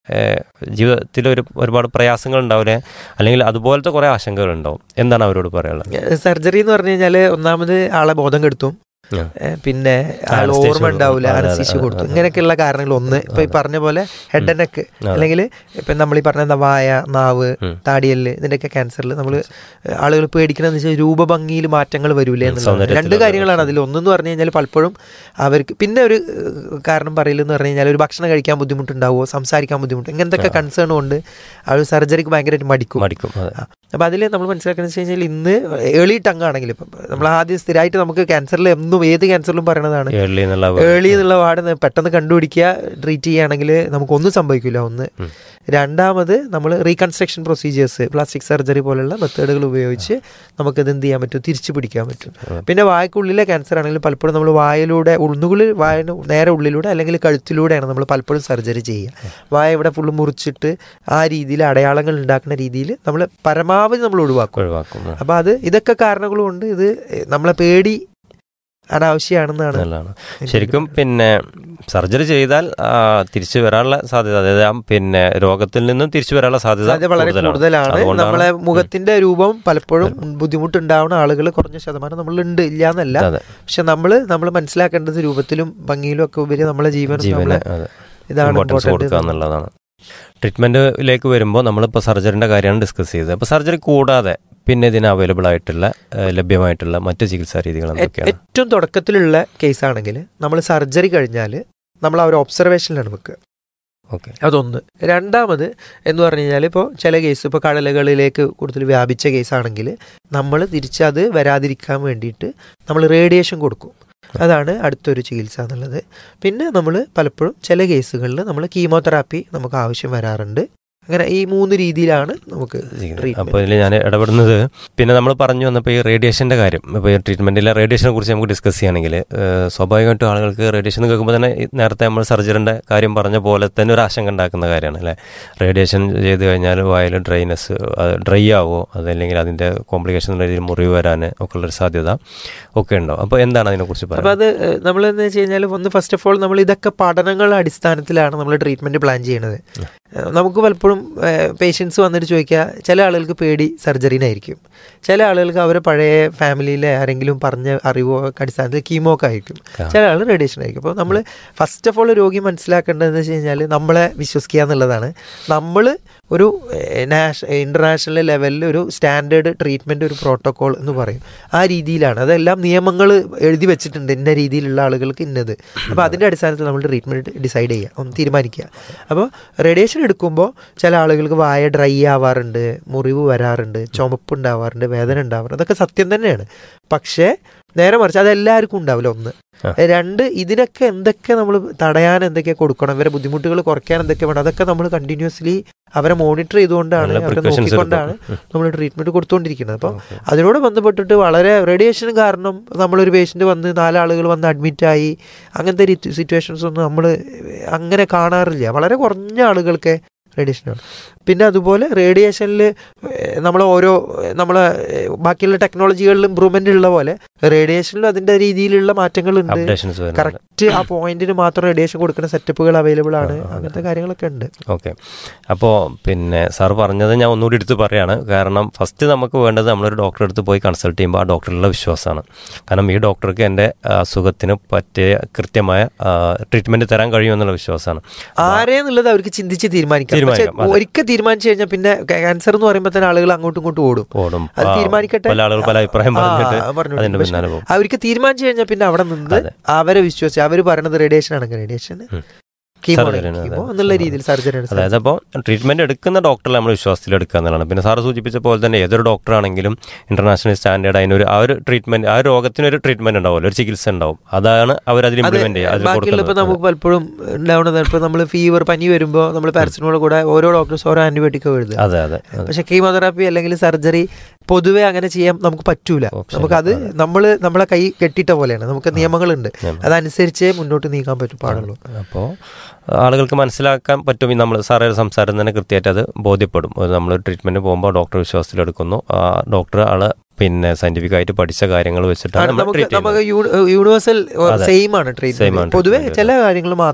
ജീവിതത്തിൽ ഒരു ഒരുപാട് പ്രയാസങ്ങൾ ഉണ്ടാവില്ലേ അല്ലെങ്കിൽ അതുപോലത്തെ കുറേ ആശങ്കകൾ ഉണ്ടാവും എന്താണ് അവരോട് പറയാനുള്ളത് സർജറി എന്ന് പറഞ്ഞു കഴിഞ്ഞാൽ ഒന്നാമത് ആളെ ബോധം കെടുത്തും ആ. ഏ, പിന്നെ ആൾ Anesthesia ഓർമ്മ ഉണ്ടാവില്ല കൊടുക്കും. അതെ, അതെ, അനസ്തീഷ്യ അതെ, കൊടുത്തു അതെ. ഇങ്ങനെയൊക്കെയുള്ള കാരണങ്ങൾ ഒന്ന് ഇപ്പൊ ഈ പറഞ്ഞ പോലെ ഹെഡ് ആൻഡ് നെക്ക് അതെ. അല്ലെങ്കിൽ ഇപ്പൊ നമ്മൾ ഈ പറഞ്ഞ എന്താ വായ നാവ് ഉം. താടിയല് ഇതിന്റെയൊക്കെ ക്യാൻസറിൽ നമ്മൾ ആളുകൾ പേടിക്കണമെന്ന് വെച്ചാൽ രൂപഭംഗിയിൽ മാറ്റങ്ങൾ വരൂലേ എന്നുള്ളത് സൗന്ദര്യത്തിൽ രണ്ട് കാര്യങ്ങളാണ് അതിൽ ഒന്നെന്ന് പറഞ്ഞു കഴിഞ്ഞാൽ പലപ്പോഴും അവർക്ക് പിന്നെ ഒരു ഏഹ്, കാരണം പറയില്ലെന്ന് പറഞ്ഞു കഴിഞ്ഞാൽ ഒരു ഭക്ഷണം കഴിക്കാൻ ബുദ്ധിമുട്ടുണ്ടാവുമോ സംസാരിക്കാൻ ബുദ്ധിമുട്ട് ഇങ്ങനത്തെ കൺസേൺ കൊണ്ട് ആ ഒരു സർജറിക്ക് ഭയങ്കരമായിട്ട് മടിക്കും മടിക്കും അതെ അപ്പോൾ അതിൽ നമ്മൾ മനസ്സിലാക്കുന്നത് വെച്ച് കഴിഞ്ഞാൽ ഇന്ന് ഏർലി ടങ് ആണെങ്കിൽ ഇപ്പം നമ്മൾ ആദ്യം സ്ഥിരമായിട്ട് നമുക്ക് ക്യാൻസറിൽ എന്നും ഏത് ക്യാൻസറിലും പറയണതാണ് ഏർലി എന്നുള്ള ഏർലി എന്നുള്ള വാർഡ് പെട്ടെന്ന് കണ്ടുപിടിക്കുക ട്രീറ്റ് ചെയ്യുകയാണെങ്കിൽ നമുക്കൊന്നും സംഭവിക്കില്ല ഒന്ന് ഉം. രണ്ടാമത് നമ്മൾ റീകൺസ്ട്രക്ഷൻ പ്രൊസീജിയേഴ്സ് പ്ലാസ്റ്റിക് സർജറി പോലുള്ള മെത്തേഡുകൾ ഉപയോഗിച്ച് നമുക്കിത് എന്ത് ചെയ്യാൻ പറ്റും തിരിച്ചു പിടിക്കാൻ പറ്റും പിന്നെ വായക്കുള്ളിലെ ക്യാൻസർ ആണെങ്കിൽ പലപ്പോഴും നമ്മൾ വായിലൂടെ ഒന്നുകിൽ വായന് നേരെ ഉള്ളിലൂടെ അല്ലെങ്കിൽ കഴുത്തിലൂടെയാണ് നമ്മൾ പലപ്പോഴും സർജറി ചെയ്യുക വായ ഇവിടെ ഫുള്ള് മുറിച്ചിട്ട് ആ രീതിയിൽ അടയാളങ്ങൾ ഉണ്ടാക്കുന്ന രീതിയിൽ നമ്മൾ പരമാവധി നമ്മൾ ഒഴിവാക്കും ഒഴിവാക്കും ആ. അപ്പോൾ അത് ഇതൊക്കെ കാരണങ്ങൾ കൊണ്ട് ഇത് നമ്മളെ പേടി അനാവശ്യമാണെന്നാണ് നല്ലതാണ് ശരിക്കും പിന്നെ സർജറി ചെയ്താൽ ആ, തിരിച്ചു വരാനുള്ള സാധ്യത അതായത് ആ പിന്നെ രോഗത്തിൽ നിന്നും തിരിച്ചു വരാനുള്ള സാധ്യത സാധ്യത വളരെ കൂടുതലാണ്. കൂടുതലാണ് അതുകൊണ്ടാണ് നമ്മളെ മുഖത്തിന്റെ രൂപം പലപ്പോഴും ബുദ്ധിമുട്ടുണ്ടാവുന്ന ആളുകൾ കുറഞ്ഞ ശതമാനം നമ്മളുണ്ട് ഇല്ല എന്നല്ല അതെ പക്ഷെ നമ്മൾ നമ്മൾ മനസ്സിലാക്കേണ്ടത് രൂപത്തിലും ഭംഗിയിലും ഒക്കെ ഉപരി നമ്മളെ ജീവനും ജീവന് നമ്മളെ അതെ ഇതാണ് ഇമ്പോർട്ടൻസ് important കൊടുക്കുക എന്നുള്ളതാണ് ട്രീറ്റ്മെന്റിലേക്ക് വരുമ്പോൾ നമ്മളിപ്പോൾ സർജറിന്റെ കാര്യമാണ് ഡിസ്കസ് ചെയ്തത് അപ്പോൾ സർജറി കൂടാതെ പിന്നെ ഇതിന് അവൈലബിൾ ആയിട്ടുള്ള ഏഹ്, ലഭ്യമായിട്ടുള്ള മറ്റ് ചികിത്സാ രീതികൾ ഏ- എന്തൊക്കെയാണ് ഏറ്റവും തുടക്കത്തിലുള്ള കേസാണെങ്കിൽ നമ്മൾ സർജറി കഴിഞ്ഞാൽ നമ്മൾ ആ ഒരു ഒബ്സർവേഷനിലാണ് വെക്കുക ഓക്കെ അതൊന്ന് രണ്ടാമത് എന്ന് പറഞ്ഞു കഴിഞ്ഞാൽ ഇപ്പോൾ ചില കേസ് ഇപ്പോൾ കടലുകളിലേക്ക് കൂടുതൽ വ്യാപിച്ച കേസാണെങ്കിൽ നമ്മൾ തിരിച്ചത് വരാതിരിക്കാൻ വേണ്ടിയിട്ട് നമ്മൾ റേഡിയേഷൻ കൊടുക്കും അതാണ് അടുത്തൊരു ചികിത്സ എന്നുള്ളത് പിന്നെ നമ്മൾ പലപ്പോഴും ചില കേസുകളിൽ നമ്മൾ കീമോതെറാപ്പി നമുക്ക് ആവശ്യം വരാറുണ്ട് അങ്ങനെ ഈ മൂന്ന് രീതിയിലാണ് നമുക്ക് treatment. അപ്പോൾ ഇതിൽ ഞാൻ ഇടപെടുന്നത് പിന്നെ നമ്മൾ പറഞ്ഞു വന്നപ്പോൾ ഈ റേഡിയേഷൻ്റെ കാര്യം ഇപ്പോൾ ഈ ട്രീറ്റ്മെൻറ്റിലെ റേഡിയേഷനെ കുറിച്ച് നമുക്ക് ഡിസ്കസ് ചെയ്യുകയാണെങ്കിൽ ഏഹ്, സ്വാഭാവികമായിട്ടും ആളുകൾക്ക് റേഡിയേഷൻ കേൾക്കുമ്പോൾ തന്നെ ഈ നേരത്തെ നമ്മൾ സർജറിൻ്റെ കാര്യം പറഞ്ഞ പോലെ തന്നെ ഒരു ആശങ്ക ഉണ്ടാക്കുന്ന കാര്യമാണ് അല്ലേ റേഡിയേഷൻ ചെയ്ത് കഴിഞ്ഞാൽ വായിൽ ഡ്രൈനെസ് ഡ്രൈ ആവോ അതല്ലെങ്കിൽ അതിൻ്റെ കോംപ്ലിക്കേഷൻ രീതിയിൽ മുറിവ് വരാൻ ഒക്കെ ഉള്ളൊരു സാധ്യത ഒക്കെ ഉണ്ടോ അപ്പോൾ എന്താണ് അതിനെക്കുറിച്ച് അപ്പോൾ പറയുന്നത് അത് നമ്മൾ എന്ന് വെച്ച് കഴിഞ്ഞാൽ ഒന്ന് ഫസ്റ്റ് ഓഫ് ഓൾ നമ്മൾ ഇതൊക്കെ പഠനങ്ങളുടെ അടിസ്ഥാനത്തിലാണ് നമ്മൾ ട്രീറ്റ്മെന്റ് പ്ലാൻ ചെയ്യുന്നത് ഏഹ് നമുക്ക് പലപ്പോഴും പേഷ്യൻസ് വന്നിട്ട് ചോദിക്കുക ചില ആളുകൾക്ക് പേടി സർജറിനായിരിക്കും ചില ആളുകൾക്ക് അവരെ പഴയ ഫാമിലിയിലെ ആരെങ്കിലും പറഞ്ഞ അറിവോ ഒക്കെ അടിസ്ഥാനത്തിൽ കീമോ ഒക്കെ ആയിരിക്കും ആ. ചില ആൾ റേഡിയേഷൻ ആയിരിക്കും അപ്പോൾ നമ്മൾ ഫസ്റ്റ് ഓഫ് ഓൾ രോഗി മനസ്സിലാക്കേണ്ടതെന്ന് വെച്ച് കഴിഞ്ഞാൽ നമ്മളെ വിശ്വസിക്കുക എന്നുള്ളതാണ് നമ്മൾ ഒരു നാഷ ഇൻ്റർനാഷണൽ ലെവലിൽ ഒരു സ്റ്റാൻഡേർഡ് ട്രീറ്റ്മെൻറ്റ് ഒരു പ്രോട്ടോകോൾ എന്ന് പറയും ആ രീതിയിലാണ് അതെല്ലാം നിയമങ്ങൾ എഴുതി വെച്ചിട്ടുണ്ട് ഇന്ന രീതിയിലുള്ള ആളുകൾക്ക് ഇന്നത് അപ്പോൾ അതിൻ്റെ അടിസ്ഥാനത്തിൽ നമ്മൾ ട്രീറ്റ്മെൻറ്റ് ഡിസൈഡ് ചെയ്യുക ഒന്ന് തീരുമാനിക്കുക അപ്പോൾ റേഡിയേഷൻ എടുക്കുമ്പോൾ ചില ആളുകൾക്ക് വായ ഡ്രൈ ആവാറുണ്ട് മുറിവ് വരാറുണ്ട് ചുമപ്പ് ഉണ്ടാവാറുണ്ട് വേദന ഉണ്ടാവാറുണ്ട് അതൊക്കെ സത്യം തന്നെയാണ് പക്ഷേ നേരെ മറിച്ച് അതെല്ലാവർക്കും ഉണ്ടാവില്ല ഒന്ന് ആ. രണ്ട് ഇതിനൊക്കെ എന്തൊക്കെ നമ്മൾ തടയാൻ എന്തൊക്കെ കൊടുക്കണം ഇവരെ ബുദ്ധിമുട്ടുകൾ കുറയ്ക്കാൻ എന്തൊക്കെ വേണം അതൊക്കെ നമ്മൾ കണ്ടിന്യൂസ്ലി അവരെ മോണിറ്റർ ചെയ്തുകൊണ്ടാണ് നല്ല അവരെ precautions നോക്കിക്കൊണ്ടാണ് എടുക്കും. നമ്മൾ ട്രീറ്റ്മെന്റ് കൊടുത്തുകൊണ്ടിരിക്കുന്നത് അപ്പോൾ ഓക്കെ. അതിനോട് ബന്ധപ്പെട്ടിട്ട് വളരെ റേഡിയേഷൻ കാരണം നമ്മളൊരു പേഷ്യൻ്റ് വന്ന് നാലാളുകൾ വന്ന് അഡ്മിറ്റായി അങ്ങനത്തെ സിറ്റുവേഷൻസ് ഒന്നും നമ്മൾ അങ്ങനെ കാണാറില്ല വളരെ കുറഞ്ഞ ആളുകൾക്ക് റേഡിയേഷനാണ് പിന്നെ അതുപോലെ റേഡിയേഷനിൽ നമ്മൾ ഓരോ നമ്മളെ ബാക്കിയുള്ള ടെക്നോളജികളിൽ ഇമ്പ്രൂവ്മെൻ്റ് ഉള്ള പോലെ റേഡിയേഷനിലും അതിൻ്റെ രീതിയിലുള്ള മാറ്റങ്ങളുണ്ട് അപ്ഡേഷൻസ് വരുന്നുണ്ട് കറക്റ്റ് ആ പോയിന്റിന് മാത്രം റേഡിയേഷൻ കൊടുക്കുന്ന സെറ്റപ്പുകൾ അവൈലബിൾ ആണ് ആ, ആ. അങ്ങനത്തെ കാര്യങ്ങളൊക്കെ ഉണ്ട് ഓക്കെ അപ്പോൾ പിന്നെ സാർ പറഞ്ഞത് ഞാൻ ഒന്നുകൂടി എടുത്ത് പറയാണ് കാരണം ഫസ്റ്റ് നമുക്ക് വേണ്ടത് നമ്മളൊരു ഡോക്ടറെ അടുത്ത് പോയി കൺസൾട്ട് ചെയ്യുമ്പോൾ ആ ഡോക്ടറിലുള്ള വിശ്വാസമാണ് കാരണം ഈ ഡോക്ടർക്ക് എൻ്റെ അസുഖത്തിന് പറ്റിയ കൃത്യമായ ട്രീറ്റ്മെൻറ്റ് തരാൻ കഴിയുമെന്നുള്ള വിശ്വാസമാണ് ആരെയെന്നുള്ളത് അവർക്ക് ചിന്തിച്ച് തീരുമാനിക്കാം പക്ഷെ തീരുമാനിക്കാം, അതെ. ഒരിക്കൽ തീരുമാനിച്ചു കഴിഞ്ഞാൽ പിന്നെ ക്യാൻസർ എന്ന് പറയുമ്പോൾ തന്നെ ആളുകൾ അങ്ങോട്ടും ഇങ്ങോട്ടും ഓടും ഓടും അത് ആ, തീരുമാനിക്കട്ടെ പല ആളുകൾ പല അഭിപ്രായം ആ, പറഞ്ഞിട്ട് പറഞ്ഞോട്ടെ. അതിൻ്റെ പക്ഷെ പിന്നാലെ പോകും അവർക്ക് തീരുമാനിച്ചു കഴിഞ്ഞാൽ പിന്നെ അവിടെ നിന്ന് അതെ. അവരെ വിശ്വസിച്ച് അവർ പറയണത് റേഡിയേഷൻ ആണെങ്കിൽ റേഡിയേഷൻ ഉം. കീമോ Surgery ആണ്, കീമോ അതെ. എന്നുള്ള രീതിയിൽ സർജറി അതായത് അപ്പോൾ ട്രീറ്റ്മെൻറ്റ് എടുക്കുന്ന ഡോക്ടറെ നമ്മൾ വിശ്വാസത്തിൽ എടുക്കുക എന്നുള്ളതാണ് പിന്നെ സാറ് സൂചിപ്പിച്ച പോലെ തന്നെ ഏതൊരു ഡോക്ടറാണെങ്കിലും ഇന്റർനാഷണൽ സ്റ്റാൻഡേർഡ് അതിനൊരു ആ ഒരു ട്രീറ്റ്മെൻറ്റ് ആ ഒരു രോഗത്തിനൊരു ട്രീറ്റ്മെൻറ്റ് ഉണ്ടാവുമല്ലോ ഒരു ചികിത്സ ഉണ്ടാവും അതാണ് അവർ അതിൽ ഇംപ്ലിമെൻറ്റ് ചെയ്യുക അതിൽ ബാക്കിയുള്ള ഇപ്പൊ കൊടുക്കുന്നത് നമുക്ക് പലപ്പോഴും ഉണ്ടാവുന്നത് ഇപ്പൊ നമ്മൾ ഫീവർ പനി വരുമ്പോൾ നമ്മൾ പാരസിനോട് കൂടെ ഓരോ ഡോക്ടേഴ്സ് ഓരോ ആന്റിബയോട്ടിക് എഴുതുക അതെ അതെ അതെ പക്ഷെ കീമോതെറാപ്പി അല്ലെങ്കിൽ സർജറി പൊതുവെ അങ്ങനെ ചെയ്യാൻ നമുക്ക് പറ്റൂല Option നമുക്കത് അതെ. നമ്മൾ നമ്മളെ കൈ കെട്ടിട്ട പോലെയാണ് നമുക്ക് നിയമങ്ങളുണ്ട് നിയമം. അതനുസരിച്ചേ മുന്നോട്ട് നീക്കാൻ പറ്റും പാടുള്ളൂ അപ്പോൾ ആളുകൾക്ക് മനസ്സിലാക്കാൻ പറ്റും ഈ നമ്മൾ സാറേ സംസാരം തന്നെ കൃത്യമായിട്ട് അത് ബോധ്യപ്പെടും അത് നമ്മൾ ട്രീറ്റ്മെൻറ്റ് പോകുമ്പോൾ ഡോക്ടർ വിശ്വാസത്തിലെടുക്കുന്നു ആ ഡോക്ടർ ആള് പിന്നെ സയന്റിഫിക് ആയിട്ട് പഠിച്ച കാര്യങ്ങൾ വെച്ചിട്ടാണ് ആണ് നമ്മൾ നമുക്ക് ട്രീറ്റ് നമുക്ക് ചെയ്യുന്നത് യൂണിവേഴ്സൽ അതെ. സെയിം ആണ് Same ട്രീറ്റ്മെന്റ് ആണ് പൊതുവെ treatment. ചില കാര്യങ്ങൾ മാത്രമേ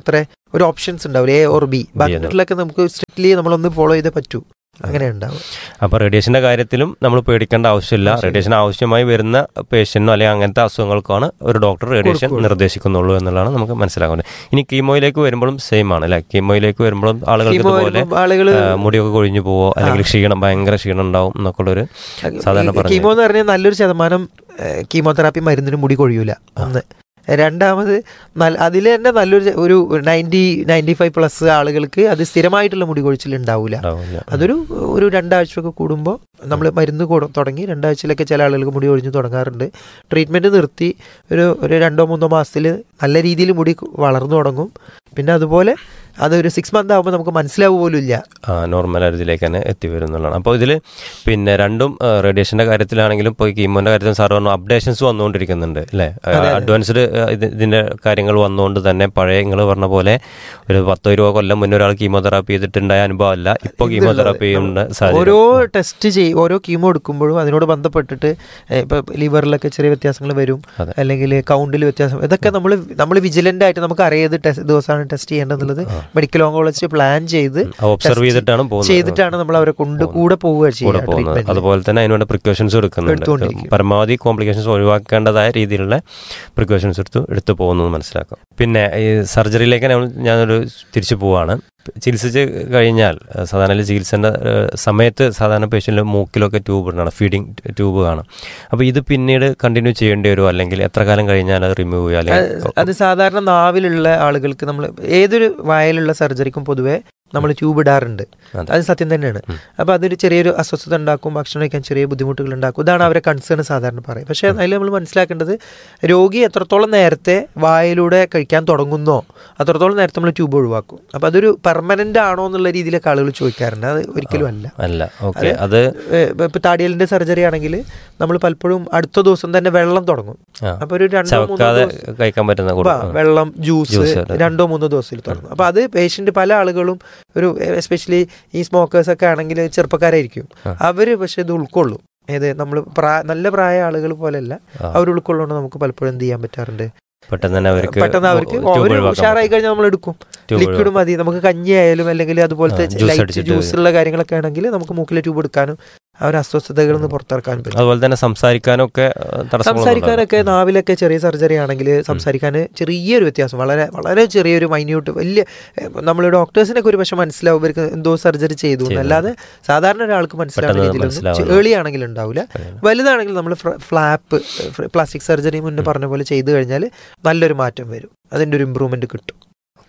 ഒരു ഓപ്ഷൻസ് ഉണ്ടാവില്ല എ ഓർ ബി ബാക്കിയുള്ളൊക്കെ നമുക്ക് സ്ട്രിക്ട്ലി നമ്മളൊന്ന് ഫോളോ ചെയ്തേ പറ്റൂ അങ്ങനെ ഉണ്ടാവും അപ്പോൾ റേഡിയേഷൻ്റെ കാര്യത്തിലും നമ്മൾ പേടിക്കേണ്ട ആവശ്യമില്ല റേഡിയേഷൻ ആവശ്യമായി വരുന്ന പേഷ്യന്റിനോ അല്ലെങ്കിൽ അങ്ങനത്തെ അസുഖങ്ങൾക്കാണ് ഒരു ഡോക്ടർ റേഡിയേഷൻ കൊടുക്കുള്ളൂ. നിർദ്ദേശിക്കുന്നുള്ളൂ എന്നുള്ളതാണ് നമുക്ക് മനസ്സിലാക്കുന്നത് ഇനി കീമോയിലേക്ക് വരുമ്പോഴും സെയിം ആണ് അല്ലെ കീമോയിലേക്ക് വരുമ്പോഴും ആളുകൾക്ക് കീമോ ഇതുപോലെ വരുമ്പോൾ ആളുകൾ ആ, മുടിയൊക്കെ കൊഴിഞ്ഞു പോവോ അല്ലെങ്കിൽ ക്ഷീണം ഭയങ്കര ക്ഷീണം ഉണ്ടാവും എന്നൊക്കെ ഉള്ളൊരു സാധാരണ പറഞ്ഞു കീമോ എന്ന് പറഞ്ഞാൽ നല്ലൊരു ശതമാനം കീമോതെറാപ്പി മരുന്നിന് മുടി കൊഴിയൂല ഒന്ന് രണ്ടാമത് നല്ല അതിൽ തന്നെ നല്ലൊരു ഒരു നയൻറ്റി നയൻറ്റി ഫൈവ് പ്ലസ് ആളുകൾക്ക് അത് സ്ഥിരമായിട്ടുള്ള മുടി കൊഴിച്ചിൽ ഉണ്ടാവില്ല ഉണ്ടാവില്ല അതൊരു ഒരു രണ്ടാഴ്ചയൊക്കെ കൂടുമ്പോൾ നമ്മൾ മരുന്ന് കൊടു- തുടങ്ങി രണ്ടാഴ്ചയിലൊക്കെ ചില ആളുകൾക്ക് മുടി ഒഴിഞ്ഞു തുടങ്ങാറുണ്ട് ട്രീറ്റ്മെൻറ്റ് നിർത്തി ഒരു ഒരു രണ്ടോ മൂന്നോ മാസത്തിൽ നല്ല രീതിയിൽ മുടി വളർന്നു തുടങ്ങും പിന്നെ അതുപോലെ അതൊരു സിക്സ് മന്ത് ആകുമ്പോൾ നമുക്ക് മനസ്സിലാവുക പോലും ഇല്ല ആ നോർമൽ ഇതിലേക്ക് തന്നെ എത്തി വരുന്നുള്ളതാണ് അപ്പോൾ ഇതിൽ പിന്നെ രണ്ടും റേഡിയേഷൻ്റെ കാര്യത്തിലാണെങ്കിലും ഇപ്പോൾ കീമോൻ്റെ കാര്യത്തിലും സാർ പറഞ്ഞു അപ്ഡേഷൻസ് വന്നുകൊണ്ടിരിക്കുന്നുണ്ട് അല്ലേ അഡ്വാൻസ്ഡ് ഇതിൻ്റെ കാര്യങ്ങൾ വന്നുകൊണ്ട് തന്നെ പഴയ നിങ്ങൾ പറഞ്ഞ പോലെ ഒരു പത്തോ ഇരുപതോ കൊല്ലം മുന്നേ ഒരാൾ കീമോതെറാപ്പി ചെയ്തിട്ടുണ്ടായ അനുഭവമല്ല ഇപ്പോൾ കീമോതെറാപ്പി ചെയ്യുന്ന സാഹചര്യം ഓരോ ടെസ്റ്റ് ചെയ്യും ഓരോ കീമോ എടുക്കുമ്പോഴും അതിനോട് ബന്ധപ്പെട്ടിട്ട് ഏഹ്, ഇപ്പൊ ലിവറിലൊക്കെ ചെറിയ വ്യത്യാസങ്ങൾ വരും അതെ. അല്ലെങ്കിൽ കൗണ്ടിൽ വ്യത്യാസം ഇതൊക്കെ നമ്മൾ നമ്മൾ വിജിലന്റ് ആയിട്ട് നമുക്ക് അറിയാത് ടെസ്റ്റ് ദിവസമാണ് ടെസ്റ്റ് ചെയ്യേണ്ടതെന്നുള്ളത് മെഡിക്കൽ ഓങ്കോളജിസ്റ്റ് പ്ലാൻ ചെയ്ത് ഒബ്സർവ് ചെയ്തിട്ടാണ് പോകുന്നത് ചെയ്തിട്ടാണ് നമ്മൾ അവരെ കൊണ്ട് കൂടെ പോവുക കൂടെ ചെയ്യുക പോകുന്നത് ട്രീറ്റ്മെന്റ് അതുപോലെ തന്നെ അതിനുവേണ്ട പ്രിക്കോഷൻസ് എടുക്കുന്നുണ്ട് എടുത്തുകൊണ്ടിരിക്കും. പരമാവധി കോംപ്ലിക്കേഷൻസ് ഒഴിവാക്കേണ്ടതായ രീതിയിലുള്ള പ്രിക്കോഷൻസ് എടുത്ത് എടുത്തു പോകുന്നത് മനസ്സിലാക്കാം പിന്നെ ഈ സർജറിയിലേക്ക് ഞാൻ- ഞാനൊരു തിരിച്ചു പോവാണ് ചികിത്സിച്ച് കഴിഞ്ഞാൽ ഏഹ്, സാധാരണ ചികിത്സേൻ്റെ സമയത്ത് സാധാരണ പേഷ്യൻ്റ് മൂക്കിലൊക്കെ ട്യൂബ് ഇടണം ഫീഡിങ് ട്യൂബ് കാണും അപ്പോൾ ഇത് പിന്നീട് കണ്ടിന്യൂ ചെയ്യേണ്ടി വരുമോ അല്ലെങ്കിൽ എത്ര കാലം കഴിഞ്ഞാൽ അത് റിമൂവ് ചെയ്യുക അല്ലെങ്കിൽ അത് സാധാരണ നാവിലുള്ള ആളുകൾക്ക് നമ്മൾ ഏതൊരു വായലുള്ള സർജറിക്കും പൊതുവെ നമ്മൾ ട്യൂബ് ഇടാറുണ്ട് അതെ. അത് സത്യം തന്നെയാണ് ഉം. അപ്പോൾ അതൊരു ചെറിയൊരു അസ്വസ്ഥത ഉണ്ടാക്കും ഭക്ഷണം കഴിക്കാൻ ചെറിയ ബുദ്ധിമുട്ടുകൾ ഉണ്ടാക്കും ഇതാണ് അവരെ കൺസേൺ സാധാരണ പറയും പക്ഷേ അതിൽ നമ്മൾ മനസ്സിലാക്കേണ്ടത് രോഗി എത്രത്തോളം നേരത്തെ വായിലൂടെ കഴിക്കാൻ തുടങ്ങുന്നോ അത്രത്തോളം നേരത്തെ നമ്മൾ ട്യൂബ് ഒഴിവാക്കും അപ്പോൾ അതൊരു പെർമനന്റ് ആണോ എന്നുള്ള രീതിയിലൊക്കെ ആളുകൾ ചോദിക്കാറുണ്ട് അത് ഒരിക്കലും അല്ല അല്ല ഓക്കെ അത് ഇപ്പോൾ താടിയലിൻ്റെ സർജറി ആണെങ്കിൽ നമ്മൾ പലപ്പോഴും അടുത്ത ദിവസം തന്നെ വെള്ളം തുടങ്ങും ആ, അപ്പോൾ ഒരു രണ്ടോ മൂന്നോ ചവക്കാതെ ദിവസം കഴിക്കാൻ പറ്റുന്ന ഉവ്വ, കൊടുക്കും വെള്ളം ജ്യൂസ് ജ്യൂസ്, അതെ. രണ്ടോ മൂന്നോ ദിവസത്തിൽ തുടങ്ങും അപ്പോൾ അത് പേഷ്യൻ്റ് പല ആളുകളും ഒരു എസ്പെഷ്യലി ഈ സ്മോക്കേഴ്സ് ഒക്കെ ആണെങ്കിൽ ചെറുപ്പക്കാരായിരിക്കും ആ. അവർ പക്ഷെ ഇത് ഉൾക്കൊള്ളും ഏത് നമ്മൾ പ്രായ നല്ല പ്രായ ആളുകൾ പോലെയല്ല ആ. അവർ ഉൾക്കൊള്ളുകൊണ്ട് നമുക്ക് പലപ്പോഴും എന്ത് ചെയ്യാൻ പറ്റാറുണ്ട് പെട്ടെന്ന് തന്നെ അവർക്ക് പെട്ടെന്ന് അവർക്ക് ട്യൂബ് അവർ ഒഴിവാക്കാൻ ഉഷാറായി കഴിഞ്ഞാൽ നമ്മൾ എടുക്കും ട്യൂബ് ലിക്വിഡ് മതി നമുക്ക് കഞ്ഞി ആയാലും അല്ലെങ്കിൽ അതുപോലത്തെ ആ, ജ്യൂസ് ലൈറ്റ് അടിച്ചിട്ട് ജ്യൂസ് ഉള്ള കാര്യങ്ങളൊക്കെ ആണെങ്കിൽ നമുക്ക് മൂക്കിലെ ട്യൂബ് എടുക്കാനും അവർ അസ്വസ്ഥതകളിൽ നിന്ന് പുറത്തിറക്കാനും പറ്റും അതുപോലെ തന്നെ സംസാരിക്കാനൊക്കെ ഏഹ്, തടസ്സങ്ങളൊന്നും സംസാരിക്കാനൊക്കെ നാവിലൊക്കെ ചെറിയ സർജറി ആണെങ്കിൽ സംസാരിക്കാൻ ചെറിയൊരു വ്യത്യാസം വളരെ വളരെ ചെറിയൊരു മൈന്യൂട്ട് വലിയ നമ്മൾ ഡോക്ടേഴ്സിനൊക്കെ ഒരു പക്ഷെ മനസ്സിലാവും ഇവർക്ക് എന്തോ സർജറി ചെയ്തു എന്ന്. ചെയ്തു. അല്ലാതെ സാധാരണ ഒരാൾക്ക് മനസ്സിലാവുന്ന പെട്ടെന്ന് രീതിയിലൊന്നും മനസ്സിലാവുന്ന. ഏളി ആണെങ്കിൽ ഉണ്ടാവില്ല വലുതാണെങ്കിൽ നമ്മൾ ഫ്ലാപ്പ് പ്ലാസ്റ്റിക് സർജറി മുന്നേ പറഞ്ഞ പോലെ ചെയ്തു കഴിഞ്ഞാൽ നല്ലൊരു മാറ്റം വരും അതിൻ്റെ ഒരു ഇമ്പ്രൂവ്മെന്റ് കിട്ടും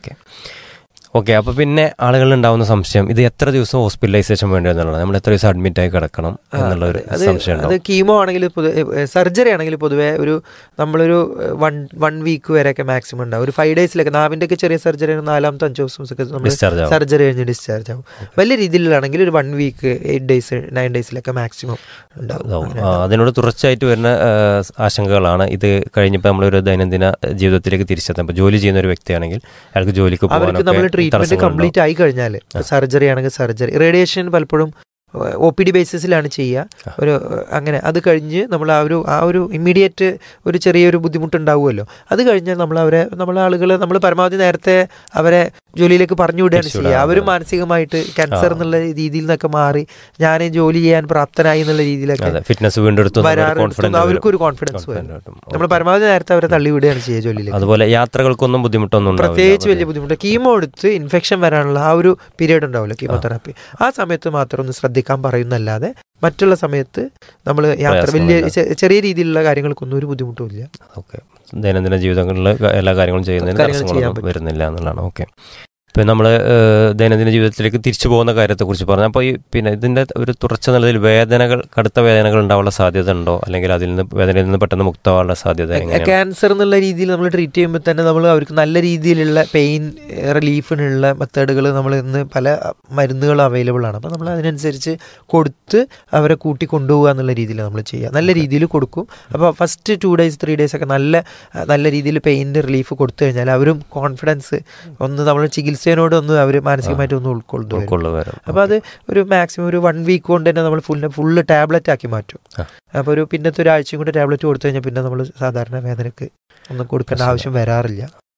ഓക്കെ അപ്പൊ പിന്നെ ആളുകളിൽ ഉണ്ടാവുന്ന സംശയം ഇത് എത്ര ദിവസം ഹോസ്പിറ്റലൈസേഷൻ വേണ്ടി എന്നുള്ളത് നമ്മൾ എത്ര ദിവസം അഡ്മിറ്റ് ആയി കിടക്കണം ആ, എന്നുള്ള ഒരു അത് സംശയം അത് ഉണ്ടാവും കീമോ ആണെങ്കിൽ സർജറി ആണെങ്കിൽ പൊതുവെ ഒരു നമ്മളൊരു വൺ വൺ വീക്ക് വരെയൊക്കെ മാക്സിമം ഉണ്ടാവും ഒരു ഫൈവ് ഡേയ്സിലൊക്കെ നാവിൻ്റെ ഒക്കെ ചെറിയ സർജറി നാലാമത്തെ അഞ്ച് ദിവസമൊക്കെ നമ്മൾ ഡിസ്ചാർജ് ആവും സർജറി കഴിഞ്ഞ് ഡിസ്ചാർജ് ആവും വലിയ രീതിയിലാണെങ്കിൽ ഒരു one week eight days nine ഡേയ്സിലൊക്കെ മാക്സിമം ഉണ്ടാവും ഇതാവും. അങ്ങനെ ആ, അതിനോട് തുടർച്ചയായിട്ട് വരുന്ന ആ, ആശങ്കകളാണ് ഇത് കഴിഞ്ഞപ്പോൾ നമ്മളൊരു ദൈനംദിന ജീവിതത്തിലേക്ക് തിരിച്ചെത്താം ഇപ്പോൾ ജോലി ചെയ്യുന്ന ഒരു വ്യക്തിയാണെങ്കിൽ അയാൾക്ക് ജോലിക്ക് അവർക്ക് നമ്മൾ പോകാനൊക്കെ ട്രീറ്റ്മെന്റ് തടസ്സങ്ങളുണ്ടാവും. കംപ്ലീറ്റ് ആയി കഴിഞ്ഞാൽ സർജറി ആണെങ്കിൽ സർജറി റേഡിയേഷൻ പലപ്പോഴും ഒ പി ഡി ബേസിസിലാണ് ചെയ്യുക ഒരു ഏഹ്, അങ്ങനെ അത് കഴിഞ്ഞ് നമ്മൾ ആ ഒരു ആ ഒരു ഇമ്മീഡിയറ്റ് ഒരു ചെറിയൊരു ബുദ്ധിമുട്ടുണ്ടാവുമല്ലോ അത് കഴിഞ്ഞാൽ നമ്മൾ അവരെ നമ്മളെ ആളുകൾ നമ്മൾ പരമാവധി നേരത്തെ അവരെ ജോലിയിലേക്ക് പറഞ്ഞു വിടുകയാണ് തിരിച്ചു ചെയ്യുക വിടാം, അവർ അതെ. മാനസികമായിട്ട് ക്യാൻസർ ആ. എന്നുള്ള രീതിയിൽ നിന്നൊക്കെ മാറി ഞാൻ ജോലി ചെയ്യാൻ പ്രാപ്തനായി എന്നുള്ള രീതിയിലൊക്കെ അതെ ഫിറ്റ്നസ് വീണ്ടെടുത്തു വരാറ് കോൺഫിഡൻസ് അവർക്കൊരു കോൺഫിഡൻസ് വരും നമ്മൾ പരമാവധി നേരത്തെ അവരെ തള്ളി വിടുകയാണ് ചെയ്യുക ജോലിയിലേക്ക് അതുപോലെ യാത്രകൾക്കൊന്നും ബുദ്ധിമുട്ടൊന്നും ഉണ്ടാവില്ല. പ്രത്യേകിച്ച് വലിയ ബുദ്ധിമുട്ട് കീമോ എടുത്ത് ഇൻഫെക്ഷൻ വരാനുള്ള ആ ഒരു പീരീഡ് ഉണ്ടാവില്ല കീമോതെറാപ്പി ആ സമയത്ത് മാത്രം ഒന്ന് ശ്രദ്ധിക്കാൻ പറയുന്നല്ലാതെ മറ്റുള്ള സമയത്ത് നമ്മൾ യാത്ര വലിയ പ്രയാസമൊന്നുമില്ല. ചെ- ചെറിയ രീതിയിലുള്ള കാര്യങ്ങൾക്കൊന്നും ഒരു ബുദ്ധിമുട്ടും ഇല്ല ഓക്കെ ദൈനംദിന ജീവിതങ്ങളിൽ എല്ലാ കാര്യങ്ങളും ചെയ്യുന്നതിന് കാര്യങ്ങൾ ചെയ്യാൻ തടസ്സങ്ങളൊന്നും പറ്റും. വരുന്നില്ല എന്നുള്ളതാണ് ഓക്കെ ഇപ്പം നമ്മൾ ദൈനംദിന ജീവിതത്തിലേക്ക് തിരിച്ചു പോകുന്ന കാര്യത്തെക്കുറിച്ച് പറഞ്ഞു അപ്പോൾ ഈ പിന്നെ ഇതിൻ്റെ ഒരു തുടർച്ച നിലയിൽ വേദനകൾ കടുത്ത വേദനകൾ ഉണ്ടാവാനുള്ള സാധ്യത ഉണ്ടോ അല്ലെങ്കിൽ അതിൽ നിന്ന് വേദനയിൽ നിന്ന് പെട്ടെന്ന് മുക്തമാവാനുള്ള സാധ്യത എങ്ങനെയാണ് ക്യാൻസർ എന്നുള്ള രീതിയിൽ നമ്മൾ ട്രീറ്റ് ചെയ്യുമ്പോൾ തന്നെ നമ്മൾ അവർക്ക് നല്ല രീതിയിലുള്ള പെയിൻ റിലീഫിനുള്ള മെത്തേഡുകൾ നമ്മൾ ഇന്ന് പല മരുന്നുകൾ അവൈലബിൾ ആണ് അപ്പോൾ നമ്മൾ അതിനനുസരിച്ച് കൊടുത്ത് അവരെ കൂട്ടി കൊണ്ടുപോകുക എന്നുള്ള രീതിയിൽ നമ്മൾ ചെയ്യുക നല്ല രീതിയിൽ കൊടുക്കും അപ്പോൾ first two days three days ഒക്കെ നല്ല നല്ല രീതിയിൽ പെയിൻ്റെ റിലീഫ് കൊടുത്തു കഴിഞ്ഞാൽ അവരും കോൺഫിഡൻസ് ഒന്ന് നമ്മൾ ചികിത്സയോട് ഒന്ന് അവർ മാനസികമായിട്ട് ഒന്ന് ഉൾക്കൊള്ളുന്നു വരും. ഉൾക്കൊള്ളു വരും അപ്പോൾ അത് ഒരു മാക്സിമം ഒരു വൺ വീക്ക് കൊണ്ട് തന്നെ നമ്മൾ ഫുൾ ഫുള്ള് ടാബ്ലറ്റ് ആക്കി മാറ്റും ആ. അപ്പോൾ ഒരു പിന്നത്തെ ഒരാഴ്ചയും കൂടെ ടാബ്ലറ്റ് കൊടുത്തു കഴിഞ്ഞാൽ പിന്നെ നമ്മൾ സാധാരണ വേദനക്ക് ഒന്നും കൊടുക്കേണ്ട പ്രശ്നമില്ല. ആവശ്യം വരാറില്ല